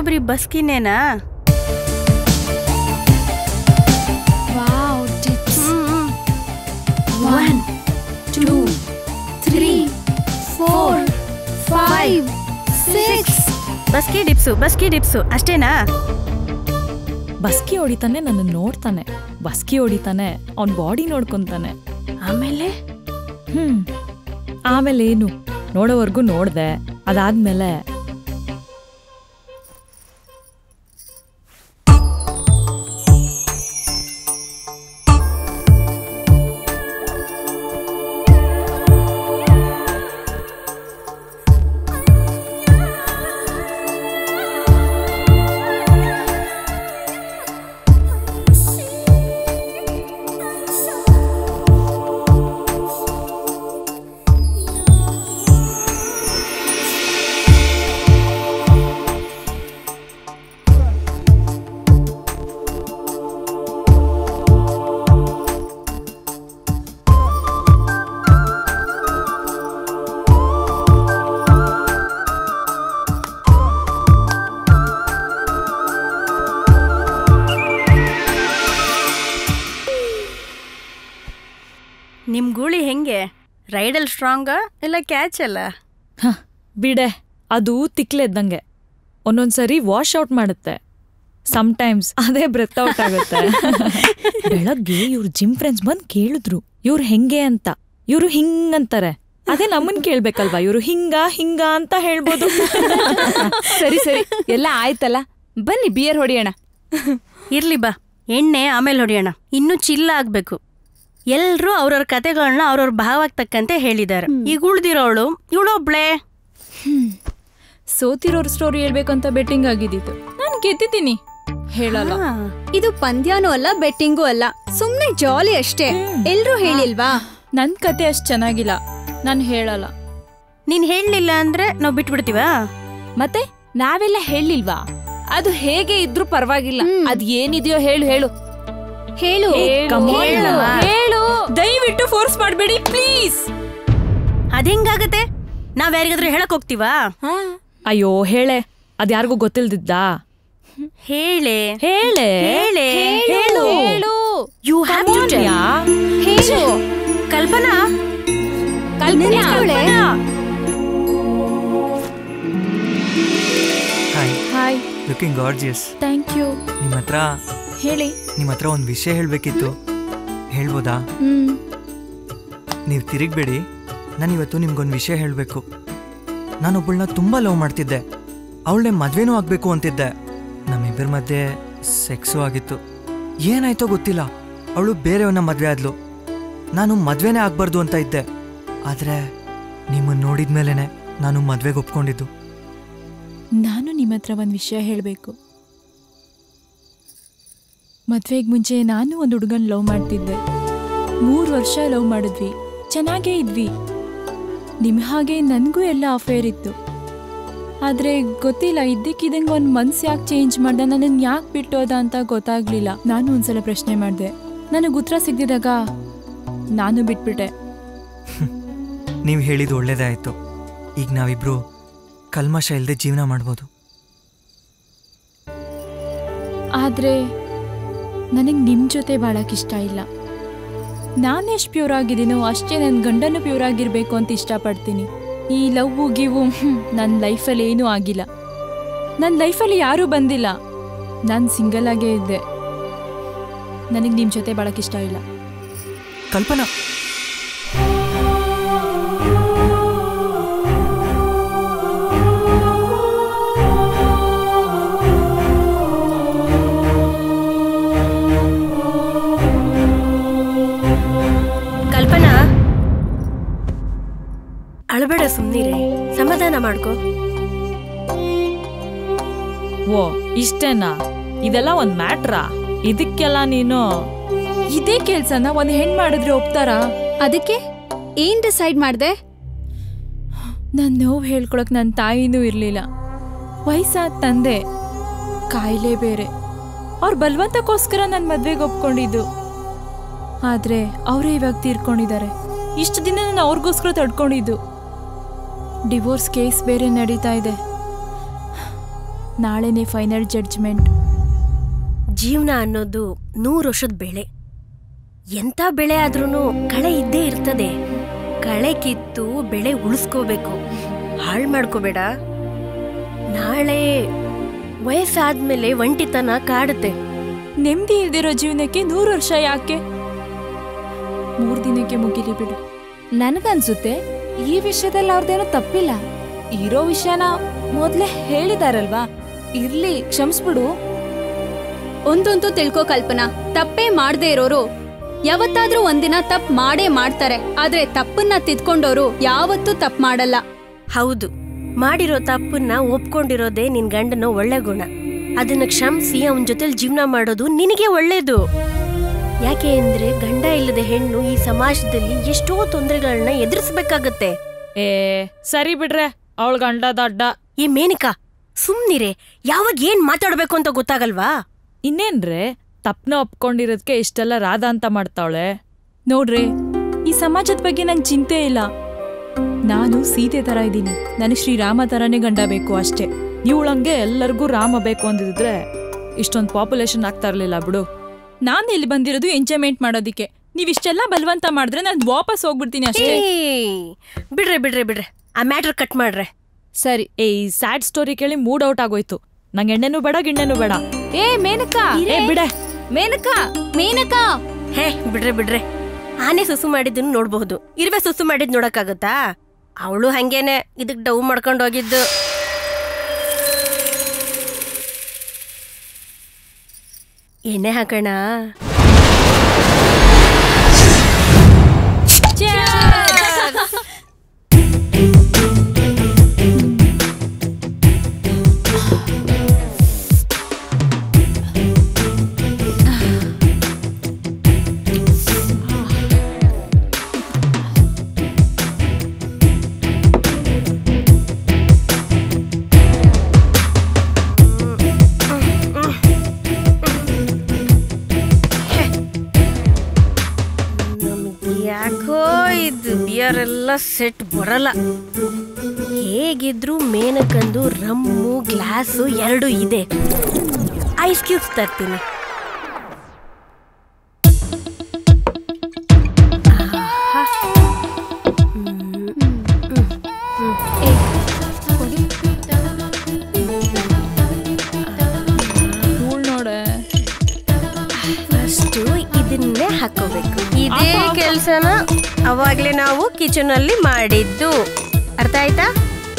[SPEAKER 6] ಬರೀ ಬಸ್ಕಿನೇನಾ
[SPEAKER 2] wow tips one two three four five six
[SPEAKER 6] ಬಸ್ಕಿ ಡಿಪ್ಸು ಬಸ್ಕಿ ಡಿಪ್ಸು ಅಷ್ಟೇನಾ
[SPEAKER 4] ಬಸ್ಕಿ ಹೊಡಿತಾನೆ ನನ್ನ ನೋಡ್ತಾನೆ ಬಸ್ಕಿ ಹೊಡಿತಾನೆ ಅವ್ನ ಬಾಡಿ ನೋಡ್ಕೊಂತಾನೆ
[SPEAKER 6] ಆಮೇಲೆ
[SPEAKER 4] ಹ್ಮ್ ಆಮೇಲೆ ಏನು ನೋಡೋವರೆಗೂ ನೋಡ್ದೆ ಅದಾದ್ಮೇಲೆ
[SPEAKER 6] ನಿಮ್ ಗೂಳಿ ಹೆಂಗೆ ರೈಡಲ್ ಸ್ಟ್ರಾಂಗ ಇಲ್ಲ ಕ್ಯಾಚ್ ಅಲ್ಲ
[SPEAKER 4] ಹ, ಬಿಡೆ ಅದು ತಿಕ್ಲೆದ್ದಂಗೆ ಒಂದೊಂದ್ಸರಿ ವಾಶ್ ಔಟ್ ಮಾಡುತ್ತೆ ಟೈಮ್ಸ್ ಅದೇ ಬ್ರೆತ್ ಔಟ್ ಆಗುತ್ತೆ ಬೆಳಗ್ಗೆ ಇವ್ರ ಜಿಮ್ ಫ್ರೆಂಡ್ಸ್ ಬಂದ್ ಕೇಳಿದ್ರು ಇವ್ರು ಹೆಂಗೆ ಅಂತ ಇವ್ರು ಹಿಂಗಂತಾರೆ ಅದೇ ನಮ್ಮನ್ ಕೇಳ್ಬೇಕಲ್ವಾ ಇವ್ರು ಹಿಂಗ ಹಿಂಗ ಅಂತ ಹೇಳ್ಬೋದು
[SPEAKER 2] ಸರಿ ಸರಿ ಎಲ್ಲ ಆಯ್ತಲ್ಲ ಬನ್ನಿ ಬಿಯರ್ ಹೊಡಿಯೋಣ
[SPEAKER 6] ಇರ್ಲಿ ಬಾ ಎಣ್ಣೆ ಆಮೇಲೆ ಹೊಡಿಯೋಣ ಇನ್ನೂ ಚಿಲ್ಲ ಆಗ್ಬೇಕು ಎಲ್ರೂ ಅವ್ರವ್ರ ಕತೆಗಳನ್ನ ಅವ್ರವ್ರ ಭಾವಕ್ಕೆ ತಕ್ಕಂತೆ ಹೇಳಿದ್ದಾರೆ ಈಗ ಉಳ್ದಿರೋಳು ಇವಳೊಬ್ಳೆ
[SPEAKER 2] ಸೋತಿರೋರ್ ಸ್ಟೋರಿ ಹೇಳ್ಬೇಕಂತ ಬೆಟ್ಟಿಂಗ್ ಆಗಿದ್ದಿತ್ತು ನಾನು ಗೆದ್ದಿದ್ದೀನಿ ಹೇಳಲ್ಲ
[SPEAKER 13] ಇದು ಪಂದ್ಯನೂ ಅಲ್ಲ ಬೆಟ್ಟಿಂಗೂ ಅಲ್ಲ ಸುಮ್ನೆ ಜಾಲಿ ಅಷ್ಟೇ ಎಲ್ರೂ ಹೇಳಿಲ್ವಾ
[SPEAKER 2] ನನ್ ಕತೆ ಅಷ್ಟ್ ಚೆನ್ನಾಗಿಲ್ಲ ನಾನು ಹೇಳಲ್ಲ
[SPEAKER 6] ನೀನ್ ಹೇಳಲಿಲ್ಲ ಅಂದ್ರೆ ನಾವು ಬಿಟ್ಬಿಡ್ತೀವಾ
[SPEAKER 2] ಮತ್ತೆ ನಾವೆಲ್ಲ ಹೇಳಿಲ್ವಾ ಅದು ಹೇಗೆ ಇದ್ರೂ ಪರವಾಗಿಲ್ಲ ಅದ್ ಏನಿದೆಯೋ ಹೇಳು ಹೇಳು
[SPEAKER 13] ಹೇಳು
[SPEAKER 2] come on,
[SPEAKER 6] ಹೇಳು.
[SPEAKER 2] ಹೇಳು ದಯವಿಟ್ಟು ಫೋರ್ಸ್ ಮಾಡಬೇಡಿ ಪ್ಲೀಸ್
[SPEAKER 6] ಅದ್ ನಾವ್ ಯಾರಿಗಾದ್ರೂ ಹೇಳಕ್ ಹೋಗ್ತೀವಾ
[SPEAKER 4] ಅಯ್ಯೋ ಹೇಳೆ ಅದ್ಯಾರಿಗೂ ಗೊತ್ತಿಲ್ದಿದ್ದಾ
[SPEAKER 6] ಹೇಳೆ
[SPEAKER 4] ಹೇಳೆ
[SPEAKER 6] ಹೇಳೆ
[SPEAKER 4] ಹೇಳು.
[SPEAKER 2] ಹೇಳು
[SPEAKER 6] ಯು ಹ್ಯಾವ್ ಟು ಟೆಲ್
[SPEAKER 13] ಹೇಳು
[SPEAKER 6] Kalpana
[SPEAKER 2] Kalpana
[SPEAKER 6] Kalpana
[SPEAKER 8] hi
[SPEAKER 2] hi
[SPEAKER 8] looking gorgeous
[SPEAKER 2] thank you
[SPEAKER 8] ನಿಮ್ಮ ಹತ್ರ
[SPEAKER 2] ಹೇಳಿ
[SPEAKER 8] ನಿಮ್ಮ ಹತ್ರ ಒಂದು ವಿಷಯ ಹೇಳಬೇಕಿತ್ತು ಹೇಳ್ಬೋದಾ
[SPEAKER 2] ಹ್ಮ್
[SPEAKER 8] ನೀವು ತಿರುಗಬೇಡಿ ನಾನು ಇವತ್ತು ನಿಮ್ಗೊಂದು ವಿಷಯ ಹೇಳಬೇಕು ನಾನೊಬ್ಬಳನ್ನ ತುಂಬ ಲವ್ ಮಾಡ್ತಿದ್ದೆ ಅವಳನ್ನೇ ಮದುವೆನೂ ಆಗಬೇಕು ಅಂತಿದ್ದೆ ನಮ್ಮಿಬ್ಬರ ಮಧ್ಯೆ ಸೆಕ್ಸು ಆಗಿತ್ತು ಏನಾಯ್ತೋ ಗೊತ್ತಿಲ್ಲ ಅವಳು ಬೇರೆಯವನ್ನ ಮದುವೆ ಆದ್ಲು ನಾನು ಮದುವೆನೇ ಆಗಬಾರ್ದು ಅಂತ ಇದ್ದೆ ಆದರೆ ನಿಮ್ಮನ್ನು ನೋಡಿದ ಮೇಲೇ ನಾನು ಮದುವೆಗೆ ಒಪ್ಕೊಂಡಿದ್ದು
[SPEAKER 12] ನಾನು ನಿಮ್ಮ ಹತ್ರ ಒಂದು ವಿಷಯ ಹೇಳಬೇಕು ಮದ್ವೆಗೆ ಮುಂಚೆ ನಾನು ಒಂದು ಹುಡುಗನ ಲವ್ ಮಾಡ್ತಿದ್ದೆ ಮೂರು ವರ್ಷ ಲವ್ ಮಾಡಿದ್ವಿ ಚೆನ್ನಾಗೇ ಇದ್ವಿ ನಿಮ್ಮ ಹಾಗೆ ನನಗೂ ಎಲ್ಲ ಅಫೇರ್ ಇತ್ತು ಆದರೆ ಗೊತ್ತಿಲ್ಲ ಇದ್ದಕ್ಕಿದ್ದಂಗೆ ಒಂದು ಮನ್ಸು ಯಾಕೆ ಚೇಂಜ್ ಮಾಡ್ದೆ ನನ್ನನ್ನು ಯಾಕೆ ಬಿಟ್ಟೋದ ಅಂತ ಗೊತ್ತಾಗ್ಲಿಲ್ಲ ನಾನು ಒಂದ್ಸಲ ಪ್ರಶ್ನೆ ಮಾಡಿದೆ ನನಗೆ ಉತ್ತರ ಸಿಗ್ದಿದಾಗ ನಾನು ಬಿಟ್ಬಿಟ್ಟೆ
[SPEAKER 8] ನೀವು ಹೇಳಿದ್ದು ಒಳ್ಳೇದೇ ಆಯಿತು ಈಗ ನಾವಿಬ್ರು ಕಲ್ಮಶ ಇಲ್ಲದೆ ಜೀವನ ಮಾಡ್ಬೋದು
[SPEAKER 12] ಆದರೆ ನನಗೆ ನಿಮ್ಮ ಜೊತೆ ಬಾಳಕ್ಕೆ ಇಷ್ಟ ಇಲ್ಲ ನಾನೆಷ್ಟು ಪ್ಯೂರ್ ಆಗಿದ್ದೀನೋ ಅಷ್ಟೇ ನನ್ನ ಗಂಡನೂ ಪ್ಯೂರ್ ಆಗಿರಬೇಕು ಅಂತ ಇಷ್ಟಪಡ್ತೀನಿ ಈ ಲವ್ವು ಗಿವು ನನ್ನ ಲೈಫಲ್ಲಿ ಏನೂ ಆಗಿಲ್ಲ ನನ್ನ ಲೈಫಲ್ಲಿ ಯಾರೂ ಬಂದಿಲ್ಲ ನಾನು ಸಿಂಗಲ್ ಆಗೇ ಇದ್ದೆ ನನಗೆ ನಿಮ್ಮ ಜೊತೆ ಬಾಳಕ್ಕೆ ಇಷ್ಟ ಇಲ್ಲ
[SPEAKER 8] ಕಲ್ಪನಾ
[SPEAKER 6] ಕಲ್ಪನಾ ಅಳಬೇಡ ಸುಮ್ನಿರೆ ಸಮಾಧಾನ ಮಾಡ್ಕೋ
[SPEAKER 4] ಓ ಇಷ್ಟೇನಾ ಇದೆಲ್ಲ ಒಂದ್ ಮ್ಯಾಟ್ರಾ ಇದಕ್ಕೆಲ್ಲ ನೀನು
[SPEAKER 12] ಇದೇ ಕೆಲ್ಸನ ಒಂದು ಹೆಣ್ಣು ಮಾಡಿದ್ರೆ ಒಪ್ತಾರಾ
[SPEAKER 13] ಅದಕ್ಕೆ ಏನ್ ಡಿಸೈಡ್ ಮಾಡ್ದೆ
[SPEAKER 12] ನನ್ನ ನೋವು ಹೇಳ್ಕೊಳಕ್ ನನ್ನ ತಾಯಿನೂ ಇರಲಿಲ್ಲ ವಯಸ್ಸಾದ ತಂದೆ ಕಾಯಿಲೆ ಬೇರೆ ಅವ್ರ ಬಲವಂತಕ್ಕೋಸ್ಕರ ನನ್ನ ಮದ್ವೆಗೆ ಒಪ್ಕೊಂಡಿದ್ದು ಆದ್ರೆ ಅವರೇ ಇವಾಗ ತೀರ್ಕೊಂಡಿದ್ದಾರೆ ಇಷ್ಟು ದಿನ ನಾನು ಅವ್ರಿಗೋಸ್ಕರ ತಡ್ಕೊಂಡಿದ್ದು ಡಿವೋರ್ಸ್ ಕೇಸ್ ಬೇರೆ ನಡೀತಾ ಇದೆ ನಾಳೆನೇ ಫೈನಲ್ ಜಡ್ಜ್ಮೆಂಟ್
[SPEAKER 6] ಜೀವನ ಅನ್ನೋದು ನೂರು ವರ್ಷದ ಬೆಳೆ ಎಂಥ ಬೆಳೆ ಆದ್ರೂ ಕಳೆ ಇದ್ದೇ ಇರ್ತದೆ ಕಳೆ ಕಿತ್ತು ಬೆಳೆ ಉಳಿಸ್ಕೋಬೇಕು ಹಾಳು ಮಾಡ್ಕೋಬೇಡ ನಾಳೆ ವಯಸ್ಸಾದ್ಮೇಲೆ ಒಂಟಿತನ ಕಾಡುತ್ತೆ
[SPEAKER 12] ನೆಮ್ಮದಿ ಇಲ್ದಿರೋ ಜೀವನಕ್ಕೆ ನೂರು ವರ್ಷ ಯಾಕೆ ಮೂರ್ ದಿನಕ್ಕೆ ಮುಗಿಲಿ ಬಿಡು
[SPEAKER 2] ನನ್ಗನ್ಸುತ್ತೆ ಈ ವಿಷಯದಲ್ಲಿ ಅವ್ರದ್ದೇನೋ ತಪ್ಪಿಲ್ಲ ಇರೋ ವಿಷಯನ ಮೊದ್ಲೇ ಹೇಳಿದಾರಲ್ವಾ ಇರ್ಲಿ ಕ್ಷಮಿಸ್ಬಿಡು
[SPEAKER 13] ಒಂದಂತೂ ತಿಳ್ಕೋ ಕಲ್ಪನಾ ತಪ್ಪೇ ಮಾಡದೇ ಇರೋರು ಯಾವತ್ತಾದ್ರೂ ಒಂದಿನ ತಪ್ಪು ಮಾಡೇ ಮಾಡ್ತಾರೆ ಆದ್ರೆ ತಪ್ಪನ್ನ ತಿದ್ಕೊಂಡೋರು ಯಾವತ್ತೂ ತಪ್ಪು ಮಾಡಲ್ಲ
[SPEAKER 6] ಹೌದು ಮಾಡಿರೋ ತಪ್ಪನ್ನ ಒಪ್ಕೊಂಡಿರೋದೇ ನಿನ್ ಗಂಡನ ಒಳ್ಳೆ ಗುಣ ಅದನ್ನ ಕ್ಷಮಿಸಿ ಅವನ ಜೊತೆಲಿ ಜೀವನ ಮಾಡೋದು ನಿನಗೆ ಒಳ್ಳೇದು ಯಾಕೆ ಅಂದ್ರೆ ಗಂಡ ಇಲ್ಲದ ಹೆಣ್ಣು ಈ ಸಮಾಜದಲ್ಲಿ ಎಷ್ಟೋ ತೊಂದರೆಗಳನ್ನ ಎದುರಿಸ್ಬೇಕಾಗತ್ತೆ
[SPEAKER 4] ಏ ಸರಿ ಬಿಡ್ರೆ ಅವಳ ಗಂಡ ದಡ್ಡ
[SPEAKER 6] ಈ ಮೇನಿಕಾ ಸುಮ್ನಿರೆ ಯಾವಾಗ ಏನ್ ಮಾತಾಡ್ಬೇಕು ಅಂತ ಗೊತ್ತಾಗಲ್ವಾ
[SPEAKER 4] ಇನ್ನೇನ್ರೆ ತಪ್ಪನ ಒಪ್ಕೊಂಡಿರೋದಕ್ಕೆ ಇಷ್ಟೆಲ್ಲ ರಾಧ ಅಂತ ಮಾಡ್ತಾವಳೆ
[SPEAKER 12] ನೋಡ್ರಿ ಈ ಸಮಾಜದ ಬಗ್ಗೆ ನಂಗೆ ಚಿಂತೆ ಇಲ್ಲ ನಾನು ಸೀತೆ ತರ ಇದ್ದೀನಿ ನನಗೆ ಶ್ರೀರಾಮ ತರನೇ ಗಂಡ ಬೇಕು ಅಷ್ಟೇ
[SPEAKER 4] ಇವಳಂಗೆ ಎಲ್ಲರಿಗೂ ರಾಮ ಬೇಕು ಅಂದಿದ್ರೆ ಇಷ್ಟೊಂದು ಪಾಪ್ಯುಲೇಷನ್ ಆಗ್ತಾ ಇರ್ಲಿಲ್ಲ ಬಿಡು
[SPEAKER 12] ನಾನು ಇಲ್ಲಿ ಬಂದಿರೋದು ಎಂಜಾಯ್ಮೆಂಟ್ ಮಾಡೋದಿಕ್ಕೆ ನೀವಿಷ್ಟೆಲ್ಲ ಬಲವಂತ ಮಾಡಿದ್ರೆ ನಾನು ವಾಪಸ್ ಹೋಗ್ಬಿಡ್ತೀನಿ ಅಷ್ಟೇ
[SPEAKER 6] ಏಯ್, ಬಿಡ್ರೆ ಬಿಡ್ರೆ ಬಿಡ್ರೆ ಆ ಮ್ಯಾಟ್ರ್ ಕಟ್ ಮಾಡ್ರೆ
[SPEAKER 2] ಸರಿ
[SPEAKER 4] ಏ ಈ ಸ್ಯಾಡ್ ಸ್ಟೋರಿ ಕೇಳಿ ಮೂಡ್ ಔಟ್ ಆಗೋಯ್ತು ನಂಗೆ ಎಣ್ಣೆನೂ ಬೇಡ ಗಿಣ್ಣೆನೂ ಬೇಡ
[SPEAKER 2] ಏ ಮೇನಕಾ
[SPEAKER 4] ಏ ಬಿಡೆ
[SPEAKER 2] ಮೇನಕಾ ಮೇನಕಾ
[SPEAKER 6] ಹೇ ಬಿಡ್ರೆ ಬಿಡ್ರೆ ಆನೆ ಸುಸು ಮಾಡಿದ್ದನ್ನು ನೋಡಬಹುದು ಇರುವೆ ಸುಸು ಮಾಡಿದ್ ನೋಡಕ್ಕಾಗತ್ತಾ ಅವಳು ಹಂಗೇನೆ ಇದಕ್ ಡವ್ ಮಾಡ್ಕೊಂಡು ಹೋಗಿದ್ದು ಎಣ್ಣೆ ಹಾಕೋಣ ಯಾಕೋ ಇದು ಬಿಯರ್ ಎಲ್ಲ ಸೆಟ್ ಬರಲ್ಲ ಹೇಗಿದ್ರು ಮೇನಕಂದು ರಮ್ಮು ಗ್ಲಾಸು ಎರಡು ಇದೆ ಐಸ್ ಕ್ಯೂಬ್ಸ್ ತರ್ತೀನಿ ಆಹಾ. ಹ್ಮ್, ಹ್ಮ್, ಹ್ಮ್.
[SPEAKER 12] ಧೂಳ್ ನೋಡೆ
[SPEAKER 6] ಫಸ್ಟು ಇದನ್ನೇ ಹಾಕೋಬೇಕು ಇದೇ ಕೆಲಸನ ಅವಾಗ್ಲೇ ನಾವು ಕಿಚನ್ ಅಲ್ಲಿ ಮಾಡಿದ್ದು ಅರ್ಥ ಆಯ್ತಾ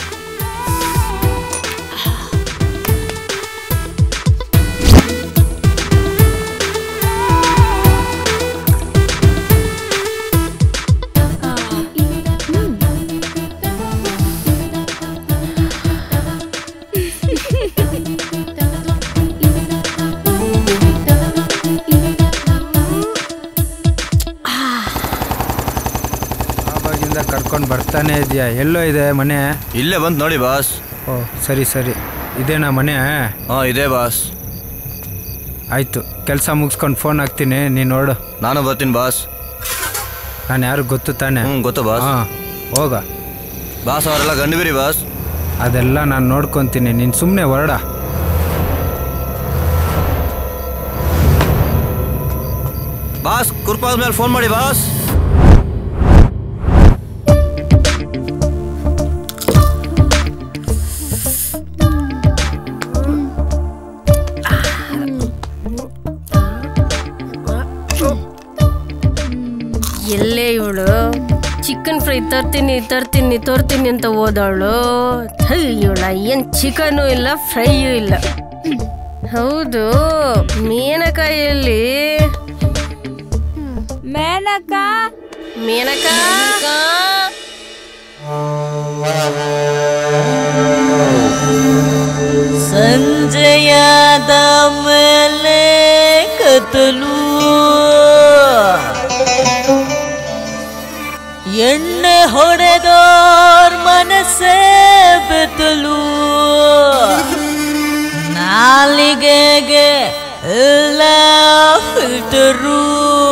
[SPEAKER 11] ಆವಾಗಿಂದ ಕರ್ಕೊಂಡು ಬರ್ತಾನೆ ಇದೆಯಾ ಎಲ್ಲೋ ಇದೆ ಮನೆ
[SPEAKER 9] ಇಲ್ಲೇ ಬಂತು ನೋಡಿ ಬಾಸ್
[SPEAKER 11] ಓ ಸರಿ ಸರಿ ಇದೇನಾ ಮನೆ
[SPEAKER 9] ಹಾಂ ಇದೆ ಬಾಸ್
[SPEAKER 11] ಆಯಿತು ಕೆಲಸ ಮುಗಿಸ್ಕೊಂಡು ಫೋನ್ ಹಾಕ್ತೀನಿ ನೀನು ನೋಡು
[SPEAKER 9] ನಾನು ಬರ್ತೀನಿ ಬಾಸ್
[SPEAKER 11] ನಾನು ಯಾರು ಗೊತ್ತು ತಾನೆ
[SPEAKER 9] ಹ್ಞೂ ಗೊತ್ತು ಬಾಸ್
[SPEAKER 11] ಹಾಂ ಹೋಗ
[SPEAKER 9] ಬಾಸ್ ಅವರೆಲ್ಲ ಗಂಡುಬಿರಿ ಬಾಸ್
[SPEAKER 11] ಅದೆಲ್ಲ ನಾನು ನೋಡ್ಕೊತೀನಿ ನೀನು ಸುಮ್ಮನೆ ಹೊರಡ
[SPEAKER 9] ಬಾಸ್ ಕುರ್ಪಾದ ಮೇಲೆ ಫೋನ್ ಮಾಡಿ ಬಾಸ್
[SPEAKER 6] ಎಲ್ಲೇ ಇವಳು ಚಿಕನ್ ಫ್ರೈ ತರ್ತೀನಿ ತರ್ತೀನಿ ತರ್ತೀನಿ ಅಂತ ಹೋದವಳು ಇವಳ ಏನ್ ಚಿಕನು ಇಲ್ಲ ಫ್ರೈಯೂ ಇಲ್ಲ ಹೌದು ಮೀನಕಾಯಲ್ಲಿ
[SPEAKER 2] ಮೇನಕಾ
[SPEAKER 6] ಮೀನಕ
[SPEAKER 14] ಸಂಜೆಯಾದ ಮೇಲೆ ಕತ್ತಲು ಎಣ್ಣೆ ಹೊಡೆದೋರ್ ಮನಸ್ಸೇ ಬೆತ್ತಲು ನಾಲಿಗೆಗೆ ಎಲ್ಲ ಫಿಲ್ಟರು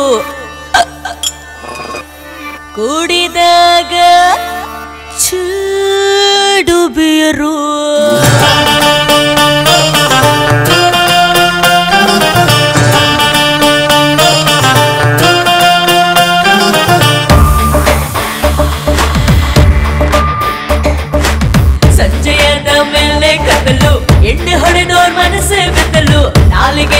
[SPEAKER 14] ಕುಡಿದಾಗ ಚೂಡು ಬಿಯರು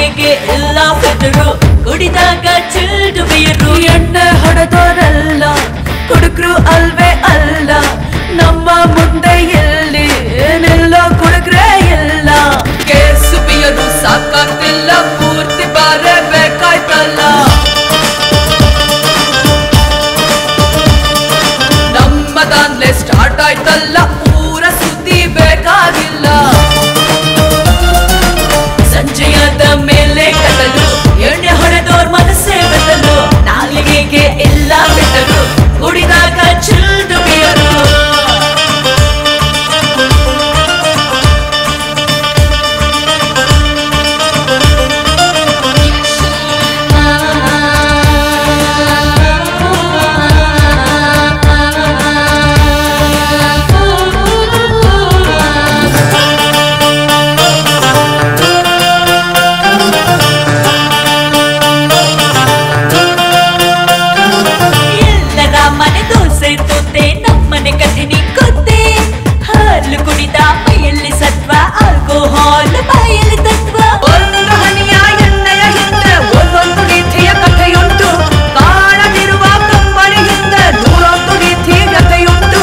[SPEAKER 14] ನಾಲಿಗೆಗೆ ಇಲ್ಲ ಬೆದರು ಕುಡಿದಾಗ ಚಿಲ್ಡು ಬೀರು ಎಣ್ಣೆ ಹೊಡೆದೋರಲ್ಲ ಕುಡುಕ್ರು ಅಲ್ವೇ ಅಲ್ಲ ನಮ್ಮ ಮುಂದೆ ಎಲ್ಲಿ ಏನೆಲ್ಲ ಕುಡುಕ್ರೆ ಇಲ್ಲ ಕೇಸು ಬಿಯರು ಸಾಕಾಗ್ತಿಲ್ಲ ಪೂರ್ತಿ ಬಾರೆ ಬೇಕಾಯ್ತಲ್ಲ ನಮ್ಮದಾನ್ಲೆ ಸ್ಟಾರ್ಟ್ ಆಯ್ತಲ್ಲ ಊರ ಸುದ್ದಿ ಬೇಕಾಗಿಲ್ಲ ಸಂಜೆಯಾದ ಮೇಲೆ ಕತ್ತಲು ಎಣ್ಣೆ ಹೊಡೆದೋರ್ ಮನಸ್ಸೇ ಬೆತ್ತಲು ನಾಲಿಗೆಗೆ ಎಲ್ಲ ಬೆಟ್ಟರು ಕುಡಿದಾಗ ಚಿಲ್ಡು ಬಿಯರು ಎಲ್ಲರ ಮನೆ ದೋಸೆ ತೋತೆ ನಮ್ಮನೆ ಕಠಿಣಿ ಕೊದ್ದೆ ಹಾಲು ಕುಡಿದ ಮೈಯಲ್ಲಿ ಸತ್ವ ಆಲ್ಕೋಹಾಲ್ ಬಾಯಲ್ಲಿ ತತ್ವ ಒಂದು ಹನಿಯ ಎಣ್ಣೆಯ ಹಿಂದೆ ಒಂದೊಂದು ರೀತಿಯ ಕಥೆಯುಂಟು ಕಾಣದಿರುವ ಕಂಬಳಿ ಹಿಂದೆ ನೂರೊಂದು ರೀತಿಯ ಕಥೆಯುಂಟು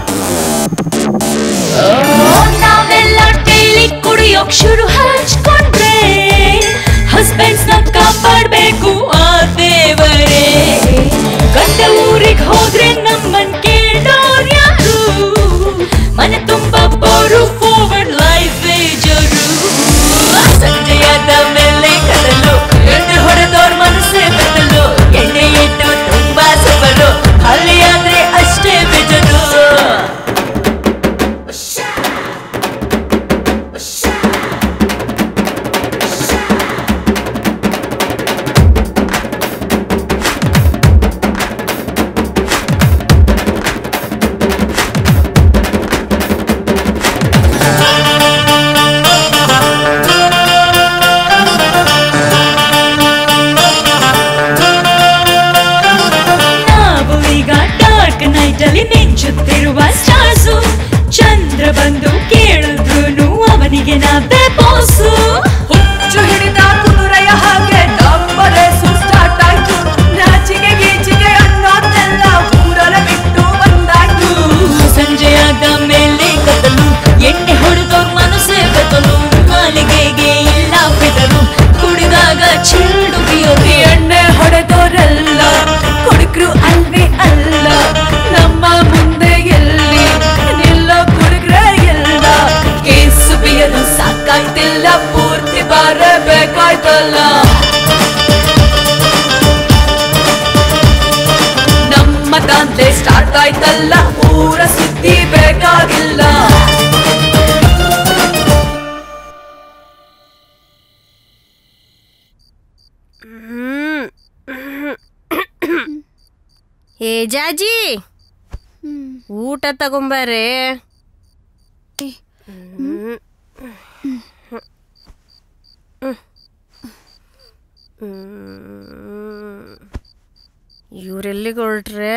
[SPEAKER 14] ನಾವೆಲ್ಲ ಡೈಲಿ ಕುಡಿಯೋಕ್ ಶುರು ಹಚ್ಕೊಂಡ್ರೆ ಹಸ್ಬೆಂಡ್ಸ್ ನ ಕಾಪಾಡ್ಬೇಕು ಆ ದೇವರೇ ಗಂಡ ಊರಿಗೆ ಹೋದ್ರೆ ನಮ್ಮನ್ ಕೇಳೋರ್ ಯಾರು ಮನೆ ತುಂಬ ಬೋರು ಫಾರ್ವರ್ಡ್ ಲೈಫ್ ಜೋರು ಸಂಜೆಯಾದ ಮೇಲೆ ಕದಲು ಎಣ್ಣೆ ಹೊಡೆದೋರ್ ಮನಸ್ಸೇ ಬೆತ್ತಲು ಎಣ್ಣೆ ಇಟ್ಟು ತುಂಬಾ ಸಬರು ಹಳ್ಳಿಯಾದ್ರೆ ಅಷ್ಟೇ ಬೆಜರು ನಾವು ಈಗ ಡಾರ್ಕ್ ನೈಟ್ ಅಲ್ಲಿ ಮಿಂಚುತ್ತಿರುವ ಸ್ಟಾರ್ಸು ಚಂದ್ರ ಬಂದು ಕೇಳಿದ್ರು ಅವನಿಗೆ ನಾವೇ ಬಾಸು ಹುಚ್ಚು ಹಿಡಿದ ಕುದುರೆಯ ಹಾಗೆ ನಮ್ಮ ರೇಸು ಸ್ಟಾರ್ಟ್ ಆಯ್ತು ನಾಚಿಗೆ ಗೀಚಿಗೆ ಅನ್ನೋದೆಲ್ಲ ಊರಲ್ಲ ಬಿಟ್ಟು ಬಂದಾಯ್ತು ಸಂಜೆಯಾದ ಮೇಲೆ ಕತ್ತಲು ಎಣ್ಣೆ ಹೊಡೆದೋರ್ ಮನಸ್ಸೇ ಬೆತ್ತಲು ನಾಲಿಗೆಗೆ ಇಲ್ಲ ಬೆದರು ಕುಡಿದಾಗ ಚಿಲ್ಡು ಬಿಯೋರು ಎಣ್ಣೆ ಹೊಡೆದೋರಲ್ಲ ಕುಡುಕ್ರು ಅಲ್ವೇ ಅಲ್ಲ ನಮ್ಮ ಮುಂದೆ ಎಲ್ಲಿ ನಿಲ್ಲ ಕುಡುಕ್ರೆ ಎಲ್ಲ ಕೇಸು ಬಿಯಲು ಸಾಕಾಯ್ತಿಲ್ಲ ಪೂರ್ತಿ ಬರಬೇಕಾಯ್ತಲ್ಲ ನಮ್ಮ ದಾಂತೆ ಸ್ಟಾರ್ಟ್ ಆಯ್ತಲ್ಲ ಊರ ಸುದ್ದಿ ಬೇಕಾಗಿಲ್ಲ
[SPEAKER 6] ಏ ಜಾಜಿ ಊಟ ತಗೊಂಬರ್ರಿ ಇವರೆಲ್ಲಿಗೆ ಹೊರಟ್ರೆ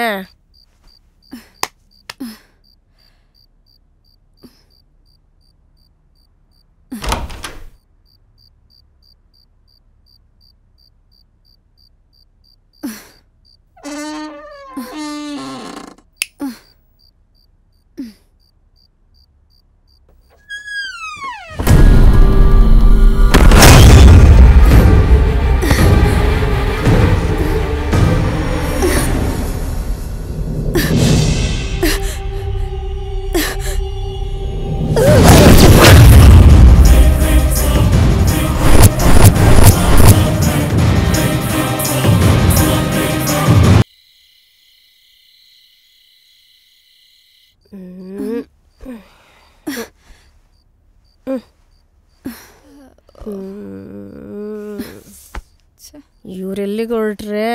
[SPEAKER 6] ಇವರೆಲ್ಲಿಗೆ ಹೊರಟ್ರೆ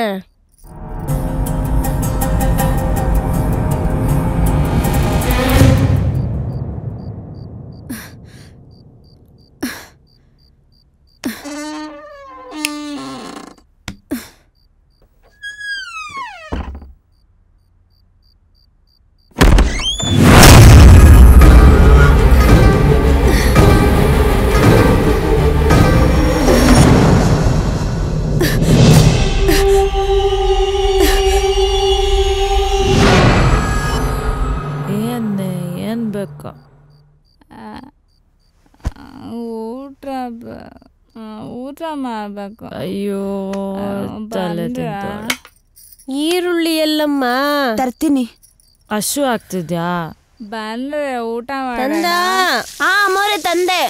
[SPEAKER 2] ಮಾಡ್ಬೇಕು
[SPEAKER 4] ಅಯ್ಯೋ ತಲೆ ತಿಂತಾಳೆ.
[SPEAKER 6] ಈರುಳ್ಳಿ ಎಲ್ಲಮ್ಮ
[SPEAKER 5] ತರ್ತೀನಿ
[SPEAKER 4] ಹಶು ಆಗ್ತಿದ್ಯಾ
[SPEAKER 2] ಬಂದ್ರೆ ಊಟ
[SPEAKER 6] ತಂದ
[SPEAKER 2] ಮಾಡೋಣ
[SPEAKER 5] ಹಾ ಅಮ್ಮೋರೆ ತಂದೆ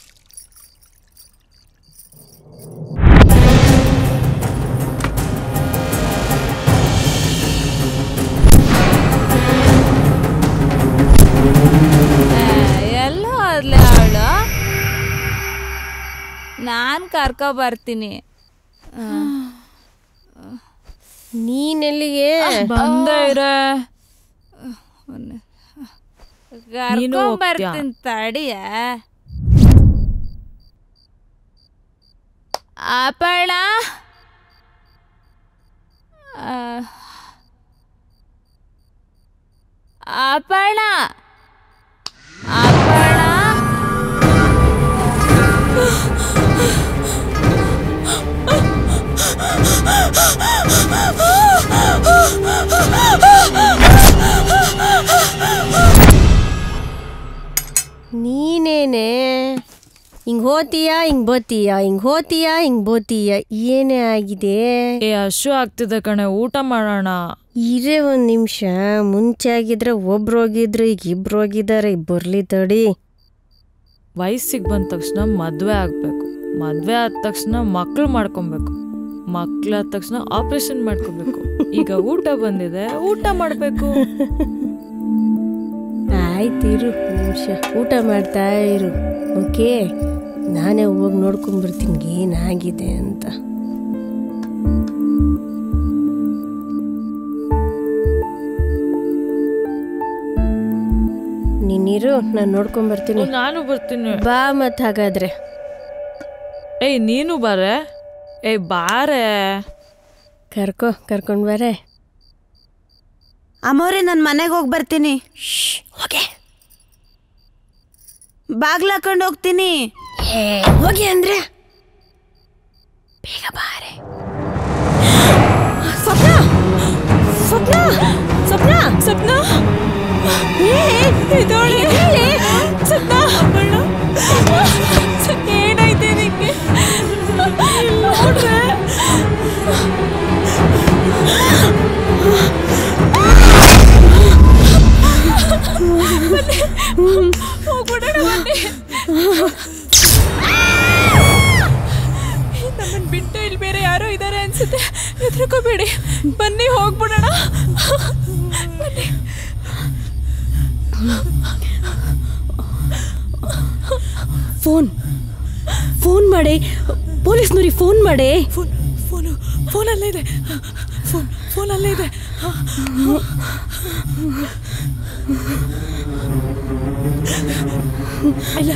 [SPEAKER 2] ಎಲ್ಲೋ ಅದ್ಲೆ ಅವಳು ನಾನ್ ಕರ್ಕೊ ಬರ್ತೀನಿ
[SPEAKER 6] ನೀನೆಲ್ಲಿಗೆ
[SPEAKER 4] ಬಂದೆ ಇರೆ ನೀನು
[SPEAKER 2] ಕರ್ಕೊ
[SPEAKER 4] ಹೋಗ್ತ್ಯಾ?
[SPEAKER 2] ಬರ್ತೀನಿ ತಡಿಯ ಅಪರ್ಣ ಆ, ಅಪರ್ಣ ಅಪರ್ಣ
[SPEAKER 6] ನೀನೇನೆ ಹಿಂಗ್ ಹೋತೀಯಾ ಹಿಂಗ್ ಬೋತೀಯಾ ಹಿಂಗ್ ಹೋತೀಯಾ ಹಿಂಗ್ ಬೋತೀಯಾ ಏನೇ ಆಗಿದೆ
[SPEAKER 4] ಏ ಹಶು ಆಗ್ತಿದೆ ಕಣೆ ಊಟ ಮಾಡೋಣ
[SPEAKER 6] ಇರೇ ಒಂದ್ ನಿಮಿಷ ಮುಂಚೆ ಆಗಿದ್ರೆ ಒಬ್ರು ಹೋಗಿದ್ರು ಈಗ ಇಬ್ರು ಹೋಗಿದ್ದಾರೆ ಬರ್ಲಿ ತಡಿ
[SPEAKER 4] ವಯಸ್ಸಿಗೆ ಬಂದ ತಕ್ಷಣ ಮದುವೆ ಆಗಬೇಕು ಮದುವೆ ಆದ ತಕ್ಷಣ ಮಕ್ಳು ಮಾಡ್ಕೊಬೇಕು ಮಕ್ಳು ಆದ ತಕ್ಷಣ ಆಪರೇಷನ್ ಮಾಡ್ಕೋಬೇಕು ಈಗ ಊಟ ಬಂದಿದೆ ಊಟ ಮಾಡಬೇಕು
[SPEAKER 6] ಆಯ್ತು ಇರು ಒಂದ್ ನಿಮಿಷ ಊಟ ಮಾಡ್ತಾ ಇರು ಓಕೆ ನಾನೇ ಹೋಗಿ ನೋಡ್ಕೊಂಡ್ಬರ್ತೀನಿ ಏನಾಗಿದೆ ಅಂತ ನೀನಿರು ನಾನು ನೋಡ್ಕೊಂಡ್ಬರ್ತೀನಿ
[SPEAKER 4] ನಾನು ಬರ್ತೀನಿ
[SPEAKER 6] ಬಾ ಮತ್ ಹಾಗಾದ್ರೆ
[SPEAKER 4] ಏಯ್ ನೀನು ಬಾರೆ ಏಯ್ ಬಾರೆ
[SPEAKER 6] ಕರ್ಕೋ ಕರ್ಕೊಂಡ್ ಬಾರೆ
[SPEAKER 5] ಅಮ್ಮೋರೆ ನಾನು ಮನೆಗೆ ಹೋಗಿ ಬರ್ತೀನಿ
[SPEAKER 6] ಹೋಗೆ
[SPEAKER 5] ಬಾಗ್ಲ ಹಾಕೊಂಡು ಹೋಗ್ತೀನಿ
[SPEAKER 6] ಹೋಗಿ ಅಂದ್ರೆ ಬೇಗ ಬಾರೆ ಸ್ವಪ್ನ ಸ್ವಪ್ನ ಸ್ವಪ್ನ ಸ್ವಪ್ನ ಸ್ವಪ್ನ
[SPEAKER 12] ಏನಾಯ್ತೆ ನಿಂಗೆ ನೋಡ್ರೆ ಹೋಗ್ಬಿಡೋಣ ಬನ್ನಿ ನಮ್ಮನ್ ಬಿಟ್ಟು ಇಲ್ಲಿ ಬೇರೆ ಯಾರೋ ಇದ್ದಾರೆ ಅನ್ಸುತ್ತೆ ಹೆದರ್ಕೋಬೇಡಿ ಬನ್ನಿ ಹೋಗ್ಬಿಡೋಣ ಬನ್ನಿ
[SPEAKER 6] ಫೋನ್ ಫೋನ್ ಮಾಡಿ ಪೊಲೀಸ್ನವ್ರಿಗೆ ಫೋನ್ ಮಾಡಿ
[SPEAKER 12] ಫೋನ್ ಫೋನು ಫೋನಲ್ಲೇ ಇದೆ ಫೋನ್ ಫೋನಲ್ಲೇ ಇದೆ ಇಲ್ಲ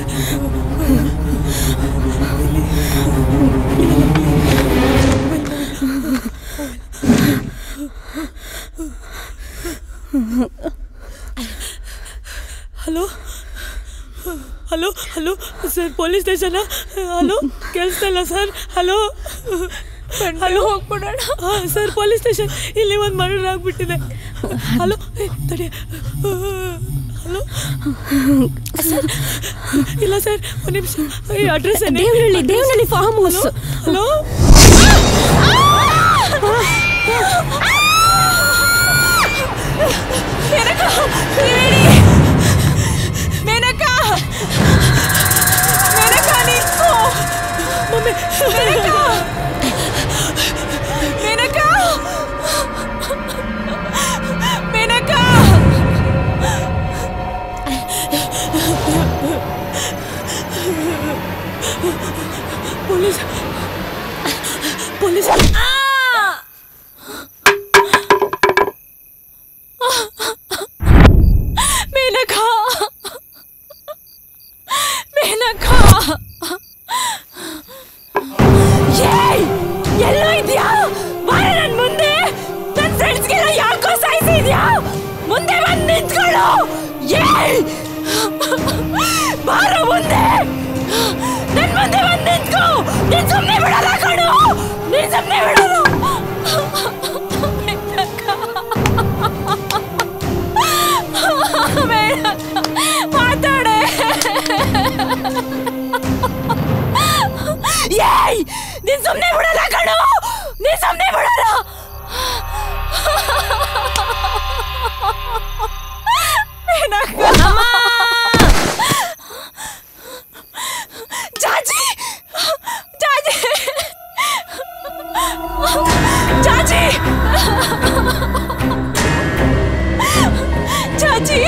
[SPEAKER 12] hello hello hello sir police station hello ಕೇಳಿಸ್ತಾ ಇಲ್ಲ ಸರ್ ಹಲೋ ಹಲೋ ಹೋಗ್ಬಿಡೋಣ ಹಾಂ ಸರ್ ಪೊಲೀಸ್ ಸ್ಟೇಷನ್ ಇಲ್ಲಿ ಒಂದು ಮರ್ಡರ್ ಆಗ್ಬಿಟ್ಟಿದೆ ಹಲೋ ಏ, ತಡಿ ಹಲೋ ಸರ್ ಇಲ್ಲ ಸರ್ ಒಂದು ನಿಮಿಷ ಈ address
[SPEAKER 6] Devanahalli Devanahalli farm house
[SPEAKER 12] hello Menaka ಹೇಳಿ ಮೇನಕ ಮೇನಕ ನಿಂತ್ಕೋ mummy Menaka Menaka Menaka police police Menaka Menaka ಏಯ್ ಎಲ್ಲೋ ಇದೆಯಾ ಬಾರ ನನ್ ಮುಂದೆ ನನ್ ಫ್ರೆಂಡ್ಸ್ಗೆಲ್ಲ ಯಾಕೋ ಸಾಯಿಸಿದ್ಯಾ ಮುಂದೆ ಬಂದು ನಿಂತ್ಕೊಳ್ಳು ಏಯ್ ಬಾರ ಮುಂದೆ ನನ್ ಮುಂದೆ ಬಂದು ನಿಂತ್ಕೋ ನೀನ್ ಸುಮ್ನೆ ಬಿಡಲ್ಲ ಕಣು ನೀನ್ ಸುಮ್ನೆ ಬಿಡಲ್ಲ
[SPEAKER 14] ನೀನ್ ಸುಮ್ನೆ ಬಿಡಲ್ಲ ಕಣೋ ನೀನ್ ಸುಮ್ನೆ ಬಿಡಲ್ಲ
[SPEAKER 4] ಜಾಜಿ ಜಾಜಿ ಜಾಜಿ ಜಾಜಿ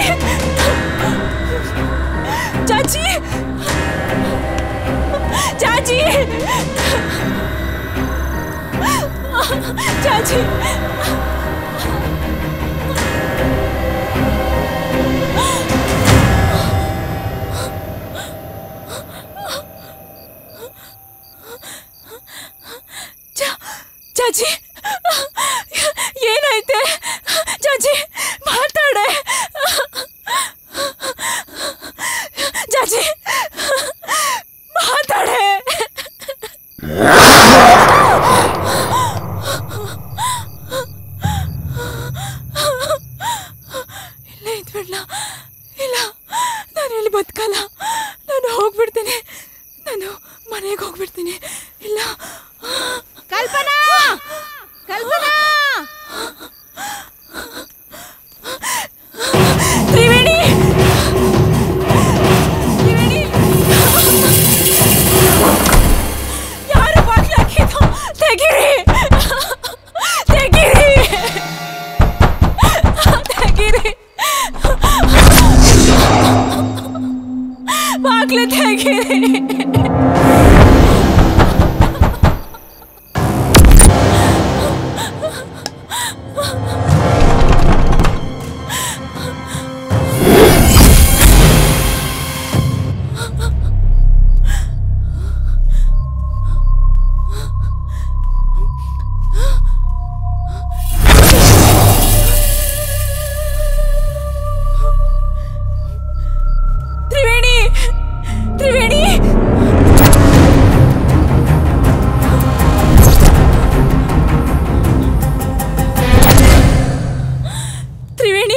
[SPEAKER 4] ಜಾಜಿ ಜಾಜಿ ಜಾಜಿ ಜಾ- ಜಾಜಿ ಏನಾಯ್ತೆ ಜಾಜಿ ಮಾತಾಡೆ ಜಾಜಿ ಮಾತಾಡೆ ಇಲ್ಲೇ ಇದ್ಬಿಡ್ಲ ಇಲ್ಲ ನಾನು ಇಲ್ಲಿ ಬದುಕಲ್ಲ ನಾನು ಹೋಗ್ಬಿಡ್ತೀನಿ ನಾನು ಮನೆಗೆ ಹೋಗ್ಬಿಡ್ತೀನಿ ಇಲ್ಲ
[SPEAKER 6] ಕಲ್ಪನಾ ಕಲ್ಪನಾ
[SPEAKER 4] ತ್ರಿವೇಣಿ ತ್ರಿವೇಣಿ ಯಾರು ಬಾಗ್ಲು ಹಾಕಿದ್ದು ತೆಗೀರಿ ತೆಗೀರಿ ತೆಗೀರಿ ಬಾಗ್ಲು ತೆಗೀರಿ ತ್ರಿವೇಣಿ ತ್ರಿವೇಣಿ ತ್ರಿವೇಣಿ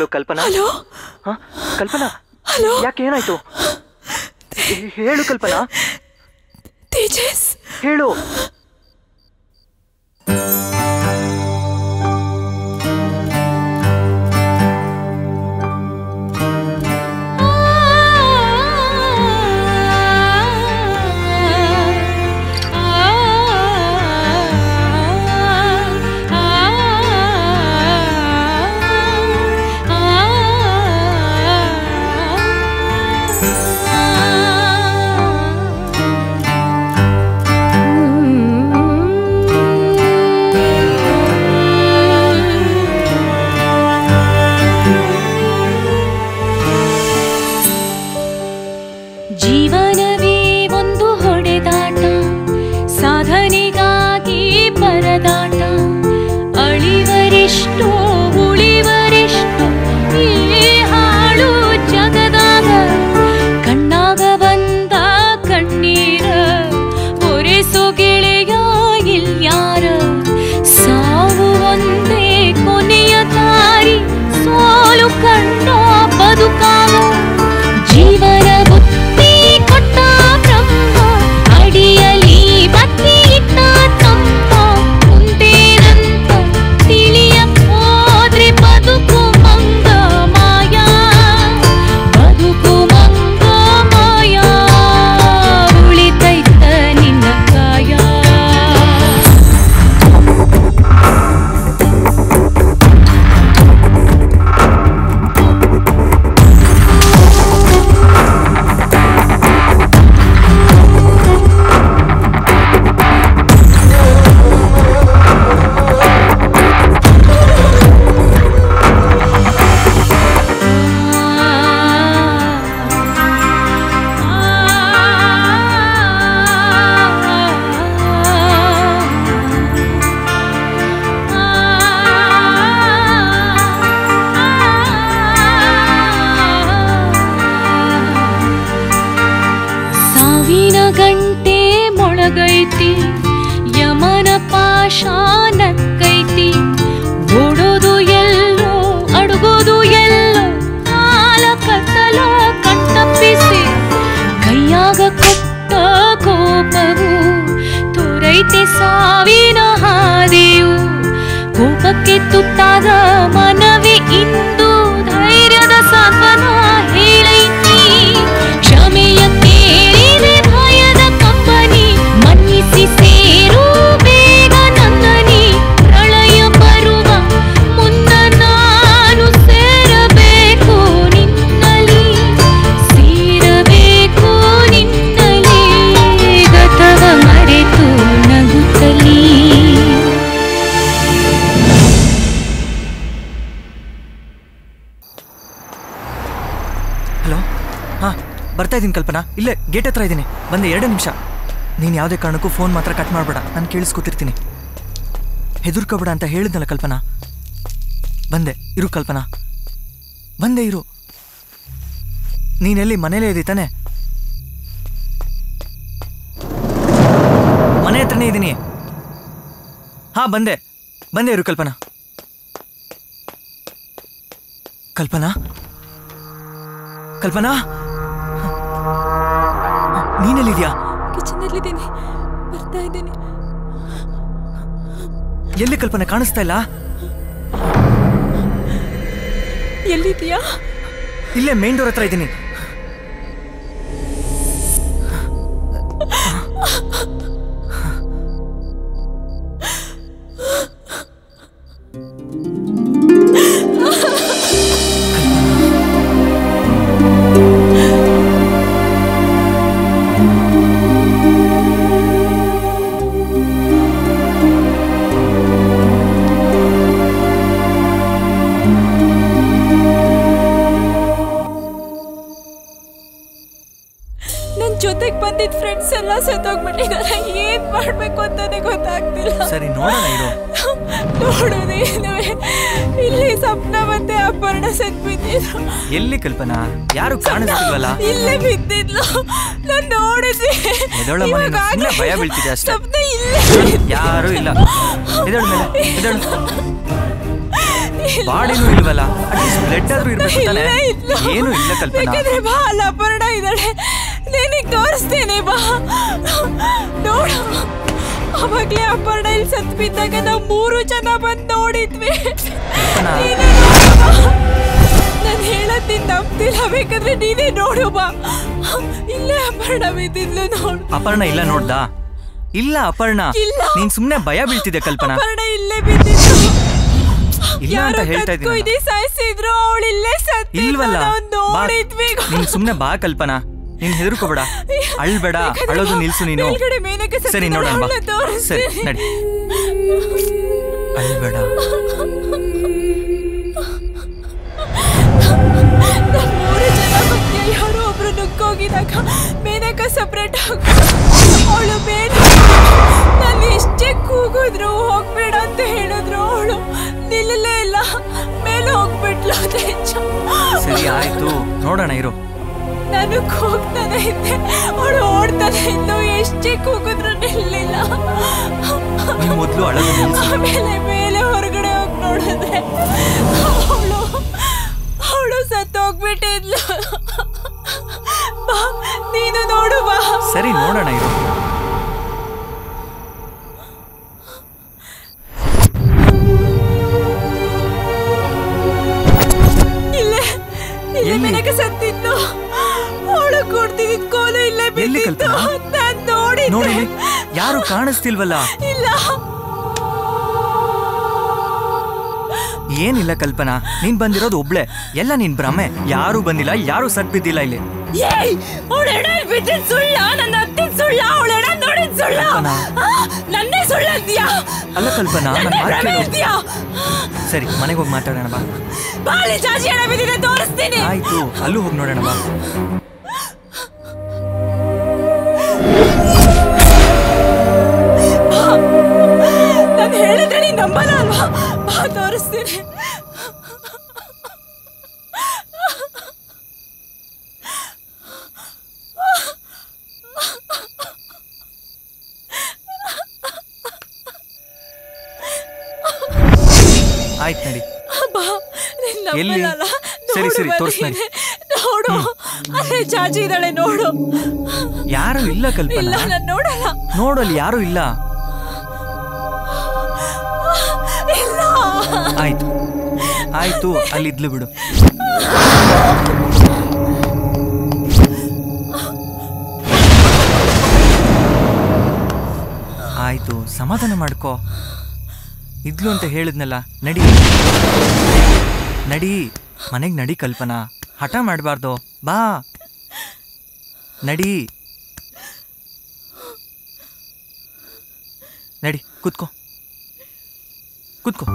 [SPEAKER 8] ಹಲೋ ಕಲ್ಪನಾ
[SPEAKER 12] ಹಲೋ
[SPEAKER 8] ಹ? ಕಲ್ಪನಾ
[SPEAKER 12] ಹಲೋ
[SPEAKER 8] ಯಾಕೆ ಏನಾಯ್ತು ಹೇ- ಹೇಳು ಕಲ್ಪನಾ
[SPEAKER 12] ತೇಜಸ್
[SPEAKER 8] ಹೇಳು
[SPEAKER 12] ಜೀವನವೇ ಒಂದು ಹೊಡೆದಾಟ ಸಾಧನೆಗಾಗಿ ಪರದಾಟ ಅಳಿವರೆಷ್ಟೋ ಉಳಿವರೆಷ್ಟೋ ಈ ಹಾಳು ಜಗದಾಗ ಕಣ್ಣಾಗ ಬಂದ ಕಣ್ಣೀರ ಒರೆಸೋ ಗೆಳೆಯ ಇಲ್ಯಾರ ಸಾವು ಒಂದೇ ಕೊನೆಯ ದಾರಿ ಸೋಲು ಕಂಡ ಬದುಕಾಗ ಜೀವನ ಬುತ್ತಿ ಕೊಟ್ಟ ಬ್ರಹ್ಮ ಅಡಿಯಲಿ ಬತ್ತಿ ಇಟ್ಟ ತಮ್ಮ ಮುಂದೇನಂತ ತಿಳಿಯ ಹೋದ್ರೆ ಬದುಕು ಮಂಗ ಮಾಯಾ ಬದುಕು ಮಂಗ ಮಾಯಾ ಉಳಿತೈತ ನಿನ್ನ ಕಾಯ ಸಾವಿನ ಗಂಟೆ ಮೊಳಗೈತಿ ಯಮನ ಪಾಶ ನಕ್ಕೈತಿ ಓಡೋದು ಎಲ್ಲೋ ಅಡುಗೋದು ಎಲ್ಲೋ ಕಾಲ ಕತ್ತಲ ಕಟ್ಟಪ್ಪಿಸಿ ಕೈಯಾಗ ಕೊಟ್ಟ ಕೋಪವು ತೋರೈತೆ ಸಾವಿನ ಹಾದಿಯು ಕೋಪಕ್ಕೆ ತುತ್ತಾದ ಮನವಿ ಇಂದು ಧೈರ್ಯದ ಸಾಂತ್ವನ ಹೇಳೈತಿ ಕ್ಷಮೆಯ ತೇರಿದೆ ಭಯದ ಕಂಬನಿ ಮನ್ನಿಸಿ ಸೇರು ಬೇಗ ನನ್ನನಿ ಪ್ರಳಯ ಬರುವ ಮುನ್ನ ನಾನು ಸೇರಬೇಕು ನಿನ್ನಲಿ ಸೇರಬೇಕು ನಿನ್ನಲಿ ಗತವ ಮರೆತು ನಗುತ್ತಲೀ
[SPEAKER 8] ಹಲೋ ಹಾ ಬರ್ತಾ ಇದ್ದೀನಿ ಕಲ್ಪನಾ ಇಲ್ಲೇ ಗೇಟ್ ಹತ್ರ ಇದ್ದೀನಿ ಬಂದೆ ಎರಡು ನಿಮಿಷ ನೀನು ಯಾವುದೇ ಕಾರಣಕ್ಕೂ ಫೋನ್ ಮಾತ್ರ ಕಟ್ ಮಾಡಬೇಡ ನಾನು ಕೇಳಿಸ್ಕೊತಿರ್ತೀನಿ ಹೆದರ್ಕೋಬೇಡ ಅಂತ ಹೇಳಿದ್ನಲ್ಲ ಕಲ್ಪನಾ ಬಂದೆ ಇರು ಕಲ್ಪನಾ ಬಂದೆ ಇರು ನೀನೆಲ್ಲಿ ಮನೇಲೇ ಇದ್ದೀ ತಾನೆ ಮನೆ ಹತ್ರನೇ ಇದ್ದೀನಿ ಹಾ ಬಂದೆ ಬಂದೆ ಇರು ಕಲ್ಪನಾ ಕಲ್ಪನಾ ಕಲ್ಪನಾ ನೀನೆಲ್ಲಿದ್ಯಾ
[SPEAKER 12] ಕಿಚನಲ್ಲಿದ್ದೀನಿ ಬರ್ತಾ ಇದ್ದೀನಿ
[SPEAKER 8] ಎಲ್ಲಿ ಕಲ್ಪನೆ ಕಾಣಿಸ್ತಾ ಇಲ್ಲ
[SPEAKER 12] ಎಲ್ಲಿದ್ಯಾ
[SPEAKER 8] ಇಲ್ಲೇ ಮೇನ್ ಡೋರ್ ಹತ್ರ ಇದ್ದೀನಿ
[SPEAKER 12] ನನ್ ಜೊತೆಗ್ ಬಂದಿದ್ ಫ್ರೆಂಡ್ಸ್ ಎಲ್ಲ ಸತ್ತೋಗ್ಬಿಟ್ಟಿದ್ದಾರೆ ಏನ್ ಮಾಡ್ಬೇಕು ಅಂತಾನೆ ಗೊತ್ತಾಗ್ತಿಲ್ಲ
[SPEAKER 8] ಸರಿ ನೋಡೋಣ ಇರು
[SPEAKER 12] ನೋಡೋದೇನುವೆ ಇಲ್ಲಿ ಸಪ್ನ ಮತ್ತೆ ಅಪರ್ಣ ಸತ್ ಬಿದ್ದಿದ್ರು
[SPEAKER 8] ಎಲ್ಲಿ ಕಲ್ಪನಾ ಯಾರು ಕಾಣಿಸ್ತಿಲ್ವಲ್ಲ
[SPEAKER 12] ಇಲ್ಲೇ ಬಿದ್ದಿದ್ಲು ನಾನ್ ನೋಡಿದ್ವಿ
[SPEAKER 8] ಎದೊಳ ಮನೆ
[SPEAKER 12] ಇವಾಗ
[SPEAKER 8] ಸುಮ್ಮನೆ ಭಯ
[SPEAKER 12] ಆಗ್ಲೇ
[SPEAKER 8] ಬೀಳ್ತಿದೆ ಅಷ್ಟೇ
[SPEAKER 12] ಸಪ್ನ ಇಲ್ಲೇ
[SPEAKER 8] ಯಾರು ಇಲ್ಲ ಎದಳು ಮೇಲೆ ಎದಳು ಬಾಡಿನೂ ಇಲ್ವಲ್ಲ ಅಟ್ಲೀಸ್ಟ್ ಬ್ಲಡ್ ಆದ್ರೂ ಇರ್ಬೇಕು ತಾನೆ
[SPEAKER 14] ಇಲ್ಲ, ಇಲ್ಲ.
[SPEAKER 8] ಏನು ಇಲ್ಲ ಕಲ್ಪನಾ
[SPEAKER 14] ಬೇಕಾದ್ರೆ ಬಾ ಅಲ್ಲಿ ಅಪರ್ಣ ಇದ್ದಾಳೆ ನಿನಗೆ ತೋರಿಸ್ತೇನೆ ಬಾ ನೋಡು ಅವಾಗ್ಲೇ ಅಪರ್ಣ ಇಲ್ಲಿ ಸತ್ ಬಿದ್ದಾಗ ನಾವು ಮೂರು ಜನ ಬಂದು ನೋಡಿದ್ವಿ ನಾನು ಹೇಳತ್ತಿನ ನಂಬ್ತಿಲ್ಲ ಬೇಕಾದ್ರೆ ನೀನೇ ನೋಡು ಬಾ ಇಲ್ಲೇ ಅಪರ್ಣ ಬಿದ್ದಿದ್ಲು ನೋಡು
[SPEAKER 8] ಅಪರ್ಣ ಇಲ್ಲ ನೋಡ್ದಾ ಇಲ್ಲ ಅಪರ್ಣ
[SPEAKER 14] ಇಲ್ಲ.
[SPEAKER 8] ನೀನ್ ಸುಮ್ನೆ ಭಯ ಬೀಳ್ತಿದೆ ಕಲ್ಪನಾ
[SPEAKER 14] ಅಪರ್ಣ ಇಲ್ಲೇ ಬಿದ್ದಿದ್ದು
[SPEAKER 8] ಇಲ್ಲ ಅಂತ
[SPEAKER 14] ಯಾರೋ
[SPEAKER 8] ಹೇಳ್ತಾ ಇದ್ದೀನಿ
[SPEAKER 14] ಕತ್ಕೊಯ್ದು ಸಾಯಿಸಿದ್ರು ಅವಳು ಇಲ್ಲೇ ಸತ್ತಿದ್ಲು
[SPEAKER 8] ಇಲ್ವಲ್ಲ
[SPEAKER 14] ನಾವು
[SPEAKER 8] ಬಾ
[SPEAKER 14] ನೋಡಿದ್ವಿ
[SPEAKER 8] ನೀನ್ ಸುಮ್ನೆ ಬಾ ಕಲ್ಪನಾ ನೀನ್ ಹೆದರ್ಕೋಬೇಡ ಅಳ್ಬೇಡ ಅಳೋದು ನಿಲ್ಸು ನೀನು
[SPEAKER 14] ಮೇಲ್ಗಡೆ ಮೇನಕ್ಕೆ
[SPEAKER 8] ಸರಿ
[SPEAKER 14] ಸತ್ತಿದ್ದಾಳೆ,
[SPEAKER 8] ನೋಡೋಣ ಬಾ
[SPEAKER 14] ಅವ್ಳನ್ನ ತೋರಿಸ್ತೀನಿ.
[SPEAKER 8] ಸರಿ ನಡಿ ಅಳ್ಬೇಡ
[SPEAKER 14] ಮೂರು ಜನ ಮಧ್ಯ ಯಾರೋ ಒಬ್ರು ನುಗ್ಗೋಗಿದಾಗ ಮೇನಕ ಸಪ್ರೇಟ್ ಅವಳು ಬೇಡ ನಾನು ಎಷ್ಟೇ ಕೂಗಿದ್ರು ಹೋಗ್ಬೇಡ ಅಂತ ಹೇಳಿದ್ರು ಅವಳು ನಿಲ್ಲಲೇ ಇಲ್ಲ ಮೇಲೆ ಹೋಗ್ಬಿಟ್ಲು ತೇಜ
[SPEAKER 8] ಸರಿ ಆಯ್ತು ನೋಡೋಣ ಇರು
[SPEAKER 14] ನಾನು ಕೂಗ್ತಾನೆ ಇದ್ದೆ ಅವಳು ಓಡ್ತಾನೆ ಇದ್ದು ಎಷ್ಟೇ ಕೂಗಿದ್ರು ನಿಲ್ಲಿಲ್ಲ
[SPEAKER 8] ನೀನ್ ಮೊದ್ಲು ಅಳೋದು ನಿಲ್ಸು
[SPEAKER 14] ಆಮೇಲೆ ಮೇಲೆ ಹೊರಗಡೆ ಹೋಗಿ ನೋಡಿದ್ರೆ ಅವಳು ಅವಳು ಸತ್ತೋಗ್ಬಿಟ್ಟಿದ್ಲು ಬಾ ನೀನು ನೋಡು ಬಾ
[SPEAKER 8] ಸರಿ ನೋಡೋಣ ಇರು
[SPEAKER 14] ಇಲ್ಲೇ ಇಲ್ಲೇ
[SPEAKER 8] ಎಲ್ಲಿ?
[SPEAKER 14] ಮೇನಕ್ಕೆ ಸತ್ತಿದ್ದು ಅವಳು ಕೊಡ್ತಿದ್ದ ಕೋಲು ಇಲ್ಲೇ
[SPEAKER 8] ಎಲ್ಲಿ
[SPEAKER 14] ಬಿದ್ದಿತ್ತು
[SPEAKER 8] ಕಲ್ಪನಾ?
[SPEAKER 14] ನಾನ್ ನೋಡಿದ್ದೆ
[SPEAKER 8] ನೋಡಿ ಯಾರು ಕಾಣಿಸ್ತಿಲ್ವಲ್ಲ
[SPEAKER 14] ಇಲ್ಲ
[SPEAKER 8] ಏನಿಲ್ಲ ಕಲ್ಪನಾ ನೀನ್ ಬಂದಿರೋದು ಒಬ್ಳೆ ಎಲ್ಲ ನಿನ್ ಭ್ರಮೆ ಯಾರು ಬಂದಿಲ್ಲ ಯಾರು ಸತ್ ಬಿದ್ದಿಲ್ಲ ಇಲ್ಲಿ
[SPEAKER 14] ಏಯ್ ಅವಳ ಎಡ ಬಿದ್ದಿದ್ ಸುಳ್ಳ ನನ್ನ ಅತ್ತಿನ ಸುಳ್ಳ ಅವಳ ಎಡ ನೋಡಿದ್ ಸುಳ್ಳ
[SPEAKER 8] ಕಲ್ಪನಾ.
[SPEAKER 14] ಆ, ನನ್ನೇ ಸುಳ್ಳ ಅಂತೀಯಾ
[SPEAKER 8] ಅಲ್ಲ ಕಲ್ಪನಾ ನನ್ನ
[SPEAKER 14] ನನ್ನೇ
[SPEAKER 8] ಮಾತು
[SPEAKER 14] ಭ್ರಮೆ
[SPEAKER 8] ಕೇಳು
[SPEAKER 14] ಅಂತೀಯಾ
[SPEAKER 8] ಸರಿ ಮನೆಗೆ ಹೋಗಿ ಮಾತಾಡೋಣ ಬಾ
[SPEAKER 14] ಬಾಳಿ ಚಾಚಿ ಎಡ ಬಿದ್ದಿದೆ ತೋರಿಸ್ತೀನಿ
[SPEAKER 8] ಆಯ್ತು ಅಲ್ಲೂ ಹೋಗಿ ನೋಡೋಣ ಬಾ
[SPEAKER 14] ನಾನು ಹೇಳಿದ್ರೆ ನೀನ್ ನಂಬಲ್ಲ ಅಲ್ವಾ ಬಾ ತೋರಿಸ್ತೀನಿ
[SPEAKER 8] ಆಯ್ತು ನಡಿ
[SPEAKER 14] ಬಾ ನೀನ್
[SPEAKER 8] ಎಲ್ಲಿ?
[SPEAKER 14] ನಂಬಲ್ಲ
[SPEAKER 8] ಸರಿ, ಸರಿ, ತೋರ್ಸ್ ನಡಿ.
[SPEAKER 14] ನೋಡು ಅಲ್ಲೇ ಚಾಚಿ ಇದ್ದಾಳೆ ನೋಡು
[SPEAKER 8] ಯಾರು ಇಲ್ಲ
[SPEAKER 14] ಇಲ್ಲ
[SPEAKER 8] ಕಲ್ಪನಾ
[SPEAKER 14] ನಾನು ನೋಡಲ್ಲ
[SPEAKER 8] ನೋಡಲ್ಲಿ ಯಾರು ಇಲ್ಲ
[SPEAKER 14] ಇಲ್ಲ
[SPEAKER 8] ಆಯ್ತು ಆಯ್ತು ಅಲ್ಲಿದ್ಲು ಬಿಡು ಆಯ್ತು ಸಮಾಧಾನ ಮಾಡ್ಕೋ ಇದ್ಲು ಅಂತ ಹೇಳಿದ್ನಲ್ಲ ನಡಿ ನಡಿ ಮನೆಗೆ ನಡಿ ಕಲ್ಪನಾ ಹಠ ಮಾಡಬಾರ್ದು ಬಾ ನಡಿ ನಡಿ ಕೂತ್ಕೋ ಕೂತ್ಕೋ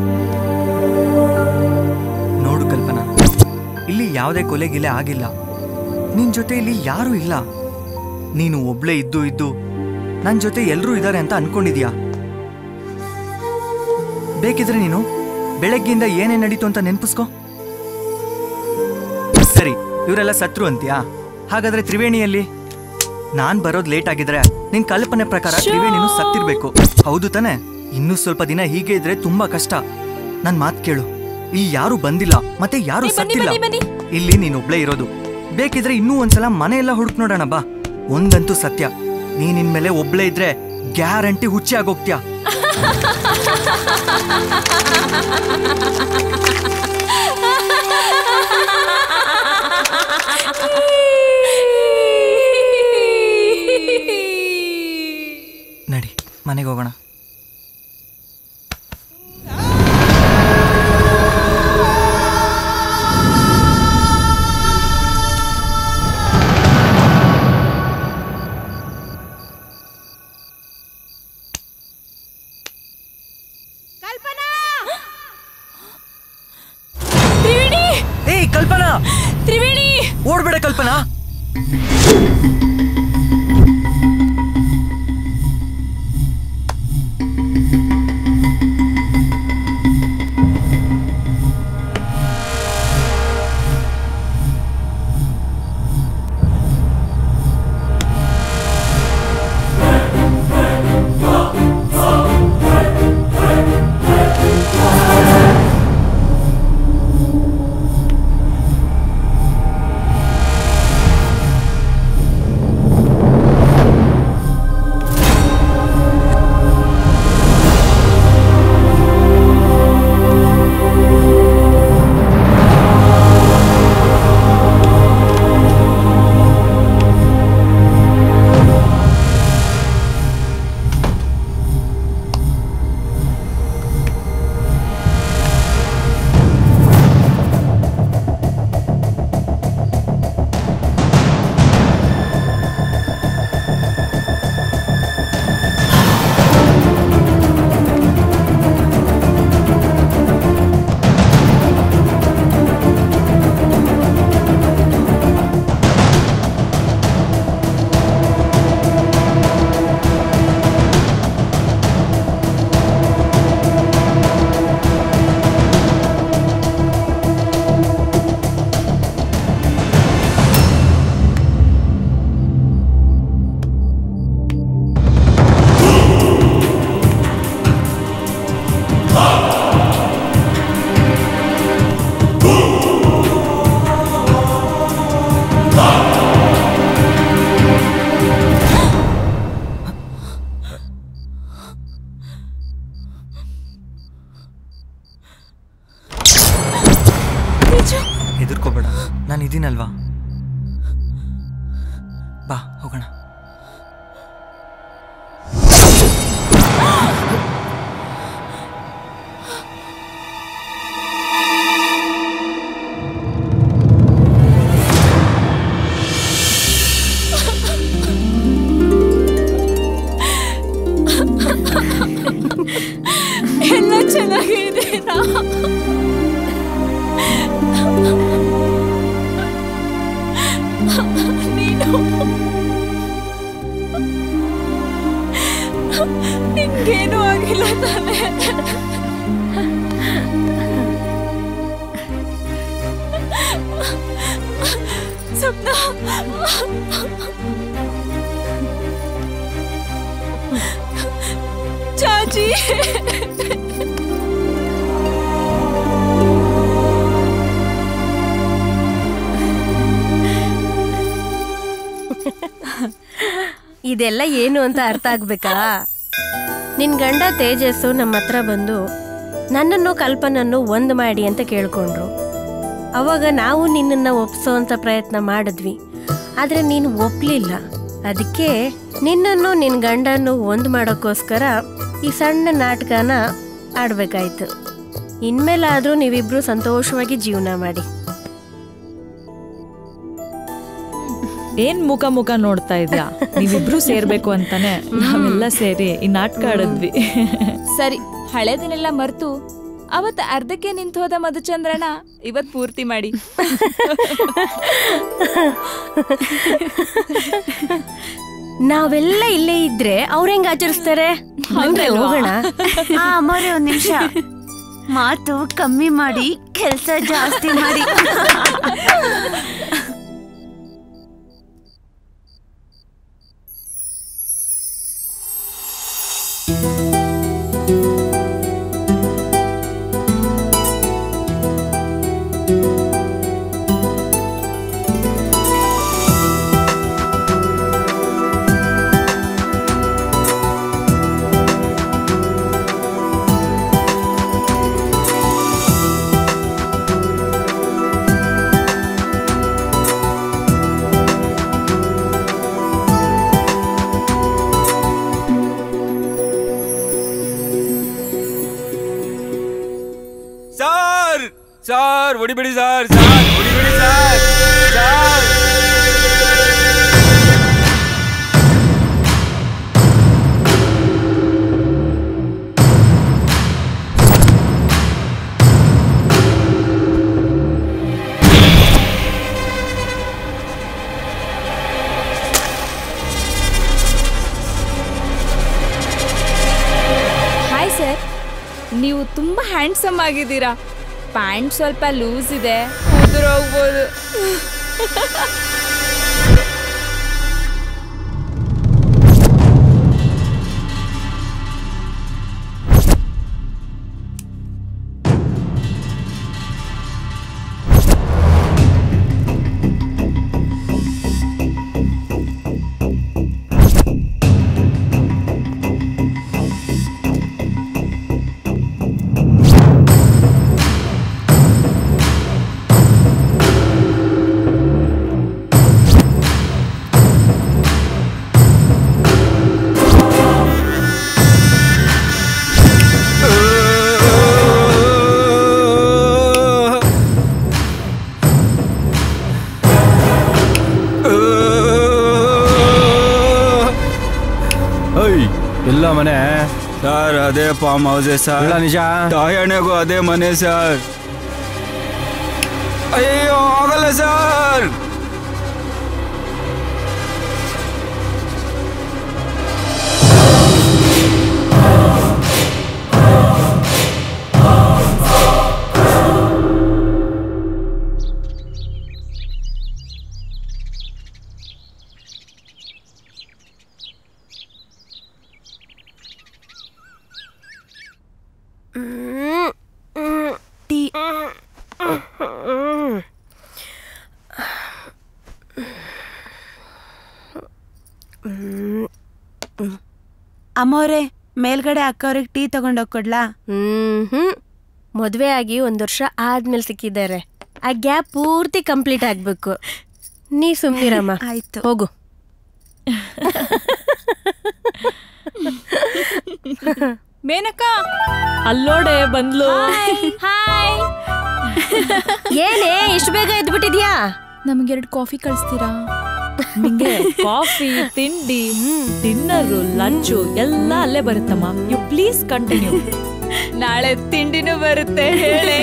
[SPEAKER 8] ನೋಡು ಕಲ್ಪನಾ ಇಲ್ಲಿ ಯಾವುದೇ ಕೊಲೆ ಗಿಲೆ ಆಗಿಲ್ಲ ನಿನ್ ಜೊತೆ ಇಲ್ಲಿ ಯಾರೂ ಇಲ್ಲ ನೀನು ಒಬ್ಳೇ ಇದ್ದು ಇದ್ದು ನನ್ನ ಜೊತೆ ಎಲ್ಲರೂ ಇದ್ದಾರೆ ಅಂತ ಅನ್ಕೊಂಡಿದ್ಯಾ ಬೇಕಿದ್ರೆ ನೀನು ಬೆಳಗ್ಗಿಂದ ಏನೇನ್ ನಡೀತು ಅಂತ ನೆನ್ಪಿಸ್ಕೋ ಸರಿ ಇವರೆಲ್ಲ ಸತ್ರು ಅಂತ್ಯಾ ಹಾಗಾದ್ರೆ ತ್ರಿವೇಣಿಯಲ್ಲಿ ನಾನ್ ಬರೋದ್ ಲೇಟ್ ಆಗಿದ್ರೆ ನಿನ್ ಕಲ್ಪನೆ ಪ್ರಕಾರ ತ್ರಿವೇಣಿನು ಸತ್ತಿರ್ಬೇಕು ಹೌದು ತಾನೆ ಇನ್ನೂ ಸ್ವಲ್ಪ ದಿನ ಹೀಗೆ ಇದ್ರೆ ತುಂಬಾ ಕಷ್ಟ ನನ್ ಮಾತ್ ಕೇಳು ಇಲ್ಲಿ ಯಾರು ಬಂದಿಲ್ಲ ಮತ್ತೆ ಯಾರು ಸತ್ತಿಲ್ಲ ಇಲ್ಲಿ ನೀನೊಬ್ಳೇ ಇರೋದು ಬೇಕಿದ್ರೆ ಇನ್ನೂ ಒಂದ್ಸಲ ಮನೆ ಎಲ್ಲ ಹುಡುಕ್ ನೋಡೋಣ ಬಾ ಒಂದಂತೂ ಸತ್ಯ ನೀನ್ ಇನ್ಮೇಲೆ ಒಬ್ಳೇ ಇದ್ರೆ ಗ್ಯಾರಂಟಿ ಹುಚ್ಚಿ ಆಗೋಗ್ತ್ಯಾ ನಡಿ ಮನೆಗೆ ಹೋಗೋಣ
[SPEAKER 14] ತ್ರಿವೇಣಿ
[SPEAKER 8] ಏಯ್ ಕಲ್ಪನಾ
[SPEAKER 14] ತ್ರಿವೇಣಿ
[SPEAKER 8] ಓಡ್ಬೇಡ ಕಲ್ಪನಾ ಬಾ ಹೋಗೋಣ
[SPEAKER 14] ಎಲ್ಲ ಚೆನ್ನಾಗಿದೆ ನೀನು ನಿಂಗೇನು ಆಗಿಲ್ಲ ತಾನೆ ಸಪ್ನ ಚಾಚಿ
[SPEAKER 6] ಇದೆಲ್ಲ ಏನು ಅಂತ ಅರ್ಥ ಆಗ್ಬೇಕಾ ನಿನ್ ಗಂಡ ತೇಜಸ್ಸು ನಮ್ಮ ಹತ್ರ ಬಂದು ನನ್ನನ್ನು ಕಲ್ಪನನ್ನು ಒಂದು ಮಾಡಿ ಅಂತ ಕೇಳ್ಕೊಂಡ್ರು ಅವಾಗ ನಾವು ನಿನ್ನನ್ನು ಒಪ್ಸೋವಂಥ ಪ್ರಯತ್ನ ಮಾಡಿದ್ವಿ ಆದರೆ ನೀನು ಒಪ್ಪಲಿಲ್ಲ ಅದಕ್ಕೆ ನಿನ್ನನ್ನು ನಿನ್ನ ಗಂಡನ್ನು ಒಂದು ಮಾಡೋಕ್ಕೋಸ್ಕರ ಈ ಸಣ್ಣ ನಾಟಕನ ಆಡ್ಬೇಕಾಯ್ತು ಇನ್ಮೇಲಾದರೂ ನೀವಿಬ್ರು ಸಂತೋಷವಾಗಿ ಜೀವನ ಮಾಡಿ
[SPEAKER 4] ಏನ್ ಮುಖ ಮುಖ ನೋಡ್ತಾ ಇದ್ಯಾ ನೀವಿಬ್ರು ಸೇರ್ಬೇಕು ಅಂತಾನೆ ನಾವೆಲ್ಲ ಸೇರಿ ಈ ನಾಟಕ ಆಡಿದ್ವಿ
[SPEAKER 2] ಸರಿ ಹಳೆದನ್ನೆಲ್ಲ ಮರ್ತು ಅವತ್ ಅರ್ಧಕ್ಕೆ ನಿಂತು ಹೋದ ಮಧುಚಂದ್ರನ ಇವತ್ ಪೂರ್ತಿ ಮಾಡಿ
[SPEAKER 6] ನಾವೆಲ್ಲ ಇಲ್ಲೇ ಇದ್ರೆ ಅವ್ರ ಹೆಂಗ್ ಆಚರಿಸ್ತಾರೆ ಬನ್ರಿ
[SPEAKER 2] ಹೌದಲ್ವಾ?
[SPEAKER 6] ಹೋಗೋಣ
[SPEAKER 5] ಆ ಅಮ್ಮೋರೆ ಒಂದ್ ನಿಮಿಷ ಮಾತು ಕಮ್ಮಿ ಮಾಡಿ ಕೆಲಸ ಜಾಸ್ತಿ ಮಾಡಿ
[SPEAKER 9] ಸರ್ ಸರ್ ಹೊಡಿಬೇಡಿ ಸರ್ ಸರ್ ಹೊಡಿಬೇಡಿ ಸರ್ ಸರ್
[SPEAKER 2] ಹಾಯ್ ಸರ್ ನೀವು ತುಂಬಾ ಹ್ಯಾಂಡ್ಸಮ್ ಆಗಿದ್ದೀರಾ ಪ್ಯಾಂಟ್ ಸ್ವಲ್ಪ ಲೂಸ್ ಇದೆ ಹೋಗ್ಬೋದು
[SPEAKER 15] ಓಯ್ ಎಲ್ಲ ಮನೆ
[SPEAKER 9] ಸರ್ ಅದೇ ಫಾರ್ಮ್ ಹೌಸೇ ಸರ್
[SPEAKER 15] ಇಲ್ಲ ನಿಜ
[SPEAKER 9] ತಾಯಣೆಗೂ ಅದೇ ಮನೆ ಸರ್ ಅಯ್ಯೋ ಆಗಲ್ಲ ಸರ್
[SPEAKER 5] ಟೀ ಅಮ್ಮವ್ರೆ ಮೇಲ್ಗಡೆ ಅಕ್ಕವ್ರಿಗೆ ಟೀ ತಗೊಂಡೋಗ್ ಕೊಡ್ಲಾ
[SPEAKER 6] ಹ್ಮ್ ಹ್ಮ್ ಮದ್ವೆ ಆಗಿ ಒಂದ್ ವರ್ಷ ಆದ್ಮೇಲೆ ಸಿಕ್ಕಿದ್ದಾರೆ ಆ ಗ್ಯಾಪ್ ಪೂರ್ತಿ ಕಂಪ್ಲೀಟ್ ಆಗ್ಬೇಕು ನೀ ಸುಮ್ನಿರಮ್ಮ
[SPEAKER 5] ಆಯ್ತು
[SPEAKER 6] ಹೋಗು
[SPEAKER 12] ಮೇನಕ್ಕ
[SPEAKER 4] ಅಲ್ಲೋಡೆ ಬಂದ್ಲು
[SPEAKER 6] ಹಾಯ್ ಏನೇ ಇಷ್ಟು ಬೇಗ ಎದ್ಬಿಟ್ಟಿದ್ಯಾ
[SPEAKER 12] ನಮಗೆರಡು ಕಾಫಿ ಕಳಿಸ್ತೀರಾ
[SPEAKER 4] ನಿಂಗೆ ಕಾಫಿ ತಿಂಡಿ ಡಿನ್ನರು ಲಂಚು ಎಲ್ಲ ಅಲ್ಲೇ ಬರುತ್ತಮ್ಮ ಯು ಪ್ಲೀಸ್ ಕಂಟಿನ್ಯೂ
[SPEAKER 2] ನಾಳೆ ತಿಂಡಿನೂ ಬರುತ್ತೆ ಹೇಳಿ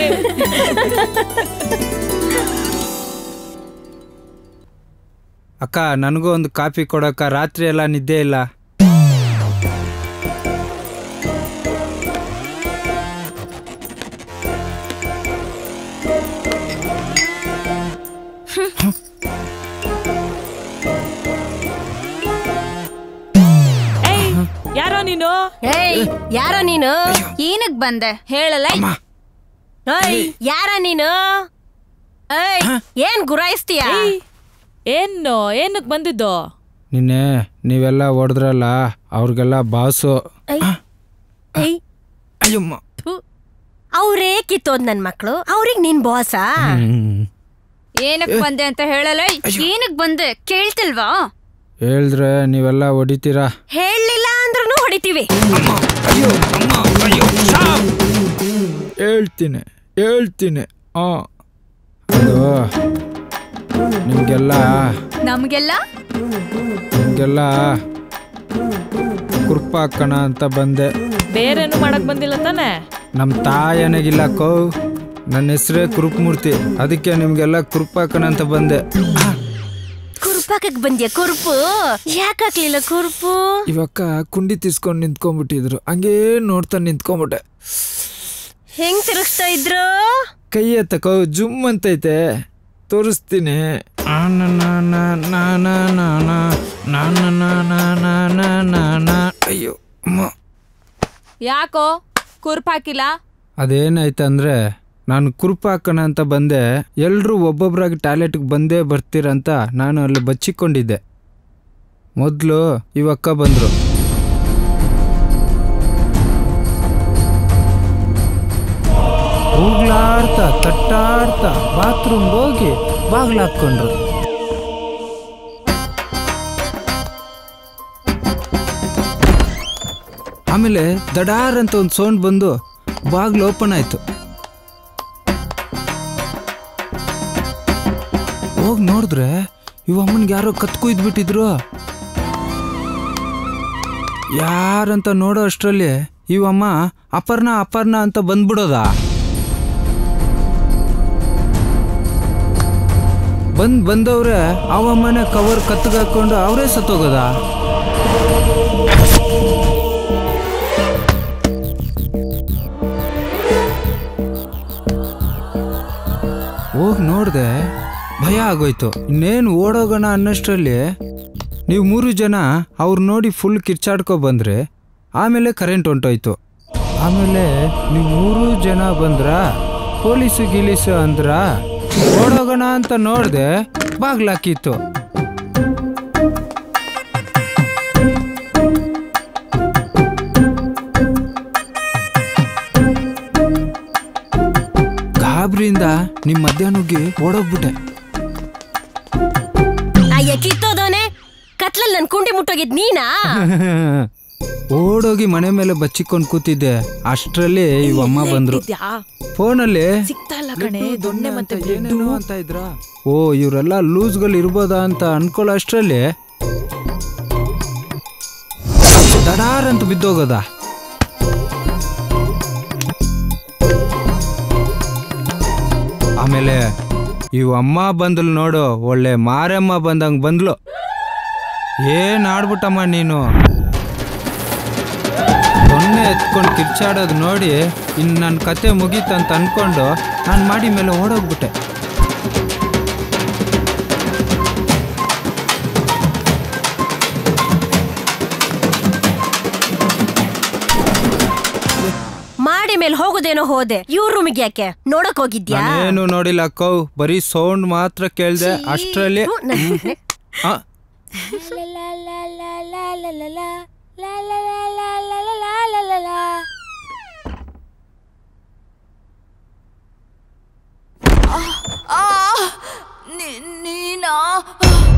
[SPEAKER 11] ಅಕ್ಕ ನನಗೂ ಒಂದು ಕಾಫಿ ಕೊಡಕ್ಕ ರಾತ್ರಿ ಎಲ್ಲ ನಿದ್ದೆ ಇಲ್ಲ
[SPEAKER 4] ಏಯ್ ಯಾರೋ ನೀನು
[SPEAKER 6] ಏಯ್ ಯಾರ ನೀನು
[SPEAKER 2] ಏನಕ್ ಬಂದೆ ಹೇಳಲ್ಲ
[SPEAKER 6] ಏಯ್ ಯಾರ ನೀನು ಏಯ್ ಏನ್ ಗುರಾಯಿಸ್ತೀಯ
[SPEAKER 4] ಏನು ಏನಕ್ ಬಂದಿದ್ದು
[SPEAKER 11] ನಿನ್ನೆ ನೀವೆಲ್ಲ ಹೊಡೆದ್ರಲ್ಲ ಅವ್ರಿಗೆಲ್ಲ ಬಾಸು
[SPEAKER 6] ಏಯ್
[SPEAKER 11] ಅಯ್ಯಮ್ಮ
[SPEAKER 6] ಅವ್ರೇ ಕಿತ್ತೋದ್ ನನ್ ಮಕ್ಳು ಅವ್ರಿಗ್ ನೀನ್ ಬಾಸಾ
[SPEAKER 11] ಹ್ಮ್.
[SPEAKER 2] ಏನಕ್ ಬಂದೆ ಅಂತ ಹೇಳಲ್ಲ ಏನಕ್ ಬಂದೆ ಕೇಳ್ತಿಲ್ವಾ
[SPEAKER 11] ಹೇಳಿದ್ರೆ ನೀವೆಲ್ಲ ಹೊಡಿತೀರಾ
[SPEAKER 6] ಹೇಳಲಿಲ್ಲ ಅಂದ್ರೂ ಹೊಡಿತೀವಿ
[SPEAKER 11] ಹೇಳ್ತೀನಿ ಹೇಳ್ತೀನಿ ಆ ಅದು ನಿಮಗೆಲ್ಲ
[SPEAKER 2] ನಮ್ಗೆಲ್ಲ
[SPEAKER 11] ನಿಮಗೆಲ್ಲ ಕುರ್ಪ ಹಾಕೋಣ ಅಂತ ಬಂದೆ
[SPEAKER 4] ಬೇರೇನು ಮಾಡಕ್ ಬಂದಿಲ್ಲ ತಾನೆ
[SPEAKER 11] ನಮ್ಮ ತಾಯನಾಗಿಲ್ಲ ಕೋ ನನ್ನ ಹೆಸರೇ ಕುರುಪ್ಮೂರ್ತಿ ಅದಕ್ಕೆ ನಿಮಗೆಲ್ಲ ಕುರ್ಪ ಹಾಕೋಣ ಅಂತ ಬಂದೆ
[SPEAKER 6] ಕುರುಪಾಕಕ್ ಬಂದ್ಯಾ ಕುರುಪು ಯಾಕಾಕ್ಲಿಲ್ಲ ಕುರುಪು
[SPEAKER 11] ಇವಕ್ಕ ಕುಂಡಿ ತಿಸ್ಕೊಂಡು ನಿಂತ್ಕೊಂಡ್ಬಿಟ್ಟಿದ್ರು ಹಂಗೇ ನೋಡ್ತಾ ನಿಂತ್ಕೊಂಡ್ಬಿಟ್ಟೆ
[SPEAKER 6] ಹೆಂಗ್ ತಿರುಗಿಸ್ತಾ ಇದ್ರು
[SPEAKER 11] ಕೈ ಎತ್ತಕೋ ಜುಮ್ ಅಂತೈತೆ ತೋರಿಸ್ತೀನಿ ಆನ ನಾನ ನಾನ ನಾನ ನಾನ ನಾನ ನಾನ ನಾನ ಅಯ್ಯೋ ಅಮ್ಮ
[SPEAKER 2] ಯಾಕೋ ಕುರ್ಪ್ ಹಾಕಿಲ್ಲ
[SPEAKER 11] ಅದೇನಾಯ್ತಂದ್ರೆ ನಾನು ಕುರುಪ ಹಾಕೋಣ ಅಂತ ಬಂದೆ ಎಲ್ಲರೂ ಒಬ್ಬೊಬ್ಬರಾಗಿ ಟಾಯ್ಲೆಟ್ಗೆ ಬಂದೇ ಬರ್ತೀರಂತ ನಾನು ಅಲ್ಲಿ ಬಚ್ಚಿಕೊಂಡಿದ್ದೆ ಮೊದಲು ಇವಕ್ಕ ಬಂದರು ಹೋಗ್ಲಾಡ್ತಾ ತಟ್ಟಾಡ್ತಾ ಬಾತ್ರೂಮ್ಗೆ ಹೋಗಿ ಬಾಗ್ಲು ಹಾಕ್ಕೊಂಡ್ರು ಆಮೇಲೆ ದಡಾರ್ ಅಂತ ಒಂದು ಸೌಂಡ್ ಬಂದು ಬಾಗ್ಲು ಓಪನ್ ಆಯ್ತು ಹೋಗಿ ನೋಡಿದ್ರೆ ಇವ ಅಮ್ಮನಿಗೆ ಯಾರೋ ಕತ್ಕೊಯ್ದು ಬಿಟ್ಟಿದ್ರು ಯಾರಂತ ನೋಡೋ ಅಷ್ಟರಲ್ಲಿ ಇವಮ್ಮ ಅಪರ್ಣ ಅಪರ್ಣ ಅಂತ ಬಂದ್ಬಿಡೋದ ಬಂದ್ ಬಂದವ್ರೆ ಅವಮ್ಮನೆ ಕವರ್ ಕತ್ಗಾಕೊಂಡು ಅವರೇ ಸತ್ತೋಗೋದ ಹೋಗಿ ನೋಡ್ದೆ ಭಯ ಆಗೋಯ್ತು ಇನ್ನೇನು ಓಡೋಗೋಣ ಅನ್ನಷ್ಟರಲ್ಲಿ ನೀವು ಮೂರು ಜನ ಅವ್ರು ನೋಡಿ ಫುಲ್ ಕಿರ್ಚಾಡ್ಕೊ ಬಂದ್ರೆ ಆಮೇಲೆ ಕರೆಂಟ್ ಹೊಂಟೋಯ್ತು ಆಮೇಲೆ ನೀವು ಮೂರು ಜನ ಬಂದ್ರ ಪೊಲೀಸು ಗಿಲೀಸು ಅಂದ್ರ ಓಡೋಗೋಣ ಅಂತ ನೋಡ್ದೆ ಬಾಗ್ಲಾಕಿತ್ತು ಗಾಬ್ರಿಯಿಂದ ನಿಮ್ಮ ಮಧ್ಯಾಹ್ನಕ್ಕೆ ಓಡೋಗ್ಬಿಟ್ಟೆ
[SPEAKER 6] ಅಯ್ಯ ಕಿತ್ತೋದವನೆ ಕತ್ಲಲ್ಲಿ ನನ್ ಕುಂಡಿ ಮುಟ್ಟೋಗಿದ್ ನೀನಾ
[SPEAKER 11] ಓಡೋಗಿ ಮನೆ ಮೇಲೆ ಬಚ್ಚಿಕೊಂಡು ಕೂತಿದ್ದೆ ಅಷ್ಟರಲ್ಲಿ ಇವಮ್ಮ ಬಂದ್ರು ಫೋನಲ್ಲಿ
[SPEAKER 4] ಸಿಗ್ತಾ ಇಲ್ಲ ಕಣೆ ದೊಣ್ಣೆ ಮತ್ತೆ
[SPEAKER 11] ಏನೇನೋ ಅಂತ ಇದ್ರ ಓ ಇವರೆಲ್ಲ ಲೂಸ್ಗಳು ಇರ್ಬೋದಾ ಅಂತ ಅನ್ಕೊಳ್ಳೋ ಅಷ್ಟರಲ್ಲಿ ದಡಾರ್ ಅಂತ ಬಿದ್ದೋಗೋದ ಆಮೇಲೆ ಇವ್ ಅಮ್ಮ ಬಂದ್ಲು ನೋಡು ಒಳ್ಳೆ ಮಾರಮ್ಮ ಬಂದಂಗ್ ಬಂದ್ಲು ಏನ್ ಆಡ್ಬಿಟ್ಟಮ್ಮ ನೀನು ದೊಣ್ಣೆ ಎತ್ಕೊಂಡು ಕಿರ್ಚಾಡೋದು ನೋಡಿ ಇನ್ನು ನನ್ನ ಕತೆ ಮುಗೀತಂತ ಅನ್ಕೊಂಡು ನಾನು ಮಾಡಿ ಮೇಲೆ ಓಡೋಗ್ಬಿಟ್ಟೆ
[SPEAKER 6] ಮಾಡಿ ಮೇಲೆ ಹೋಗೋದೇನೋ ಹೋದೆ ಇವ್ರ ರೂಮಿಗೆ ಯಾಕೆ ನೋಡಕ್ ಹೋಗಿದ್ಯಾ
[SPEAKER 11] ನಾನೇನು ನೋಡಿಲ್ಲ ಕೌ ಬರೀ ಸೌಂಡ್ ಮಾತ್ರ ಕೇಳ್ದೆ ಅಷ್ಟರಲ್ಲಿ
[SPEAKER 6] ಥು, ನನ್-
[SPEAKER 11] ಆ,
[SPEAKER 2] ನೀನಾ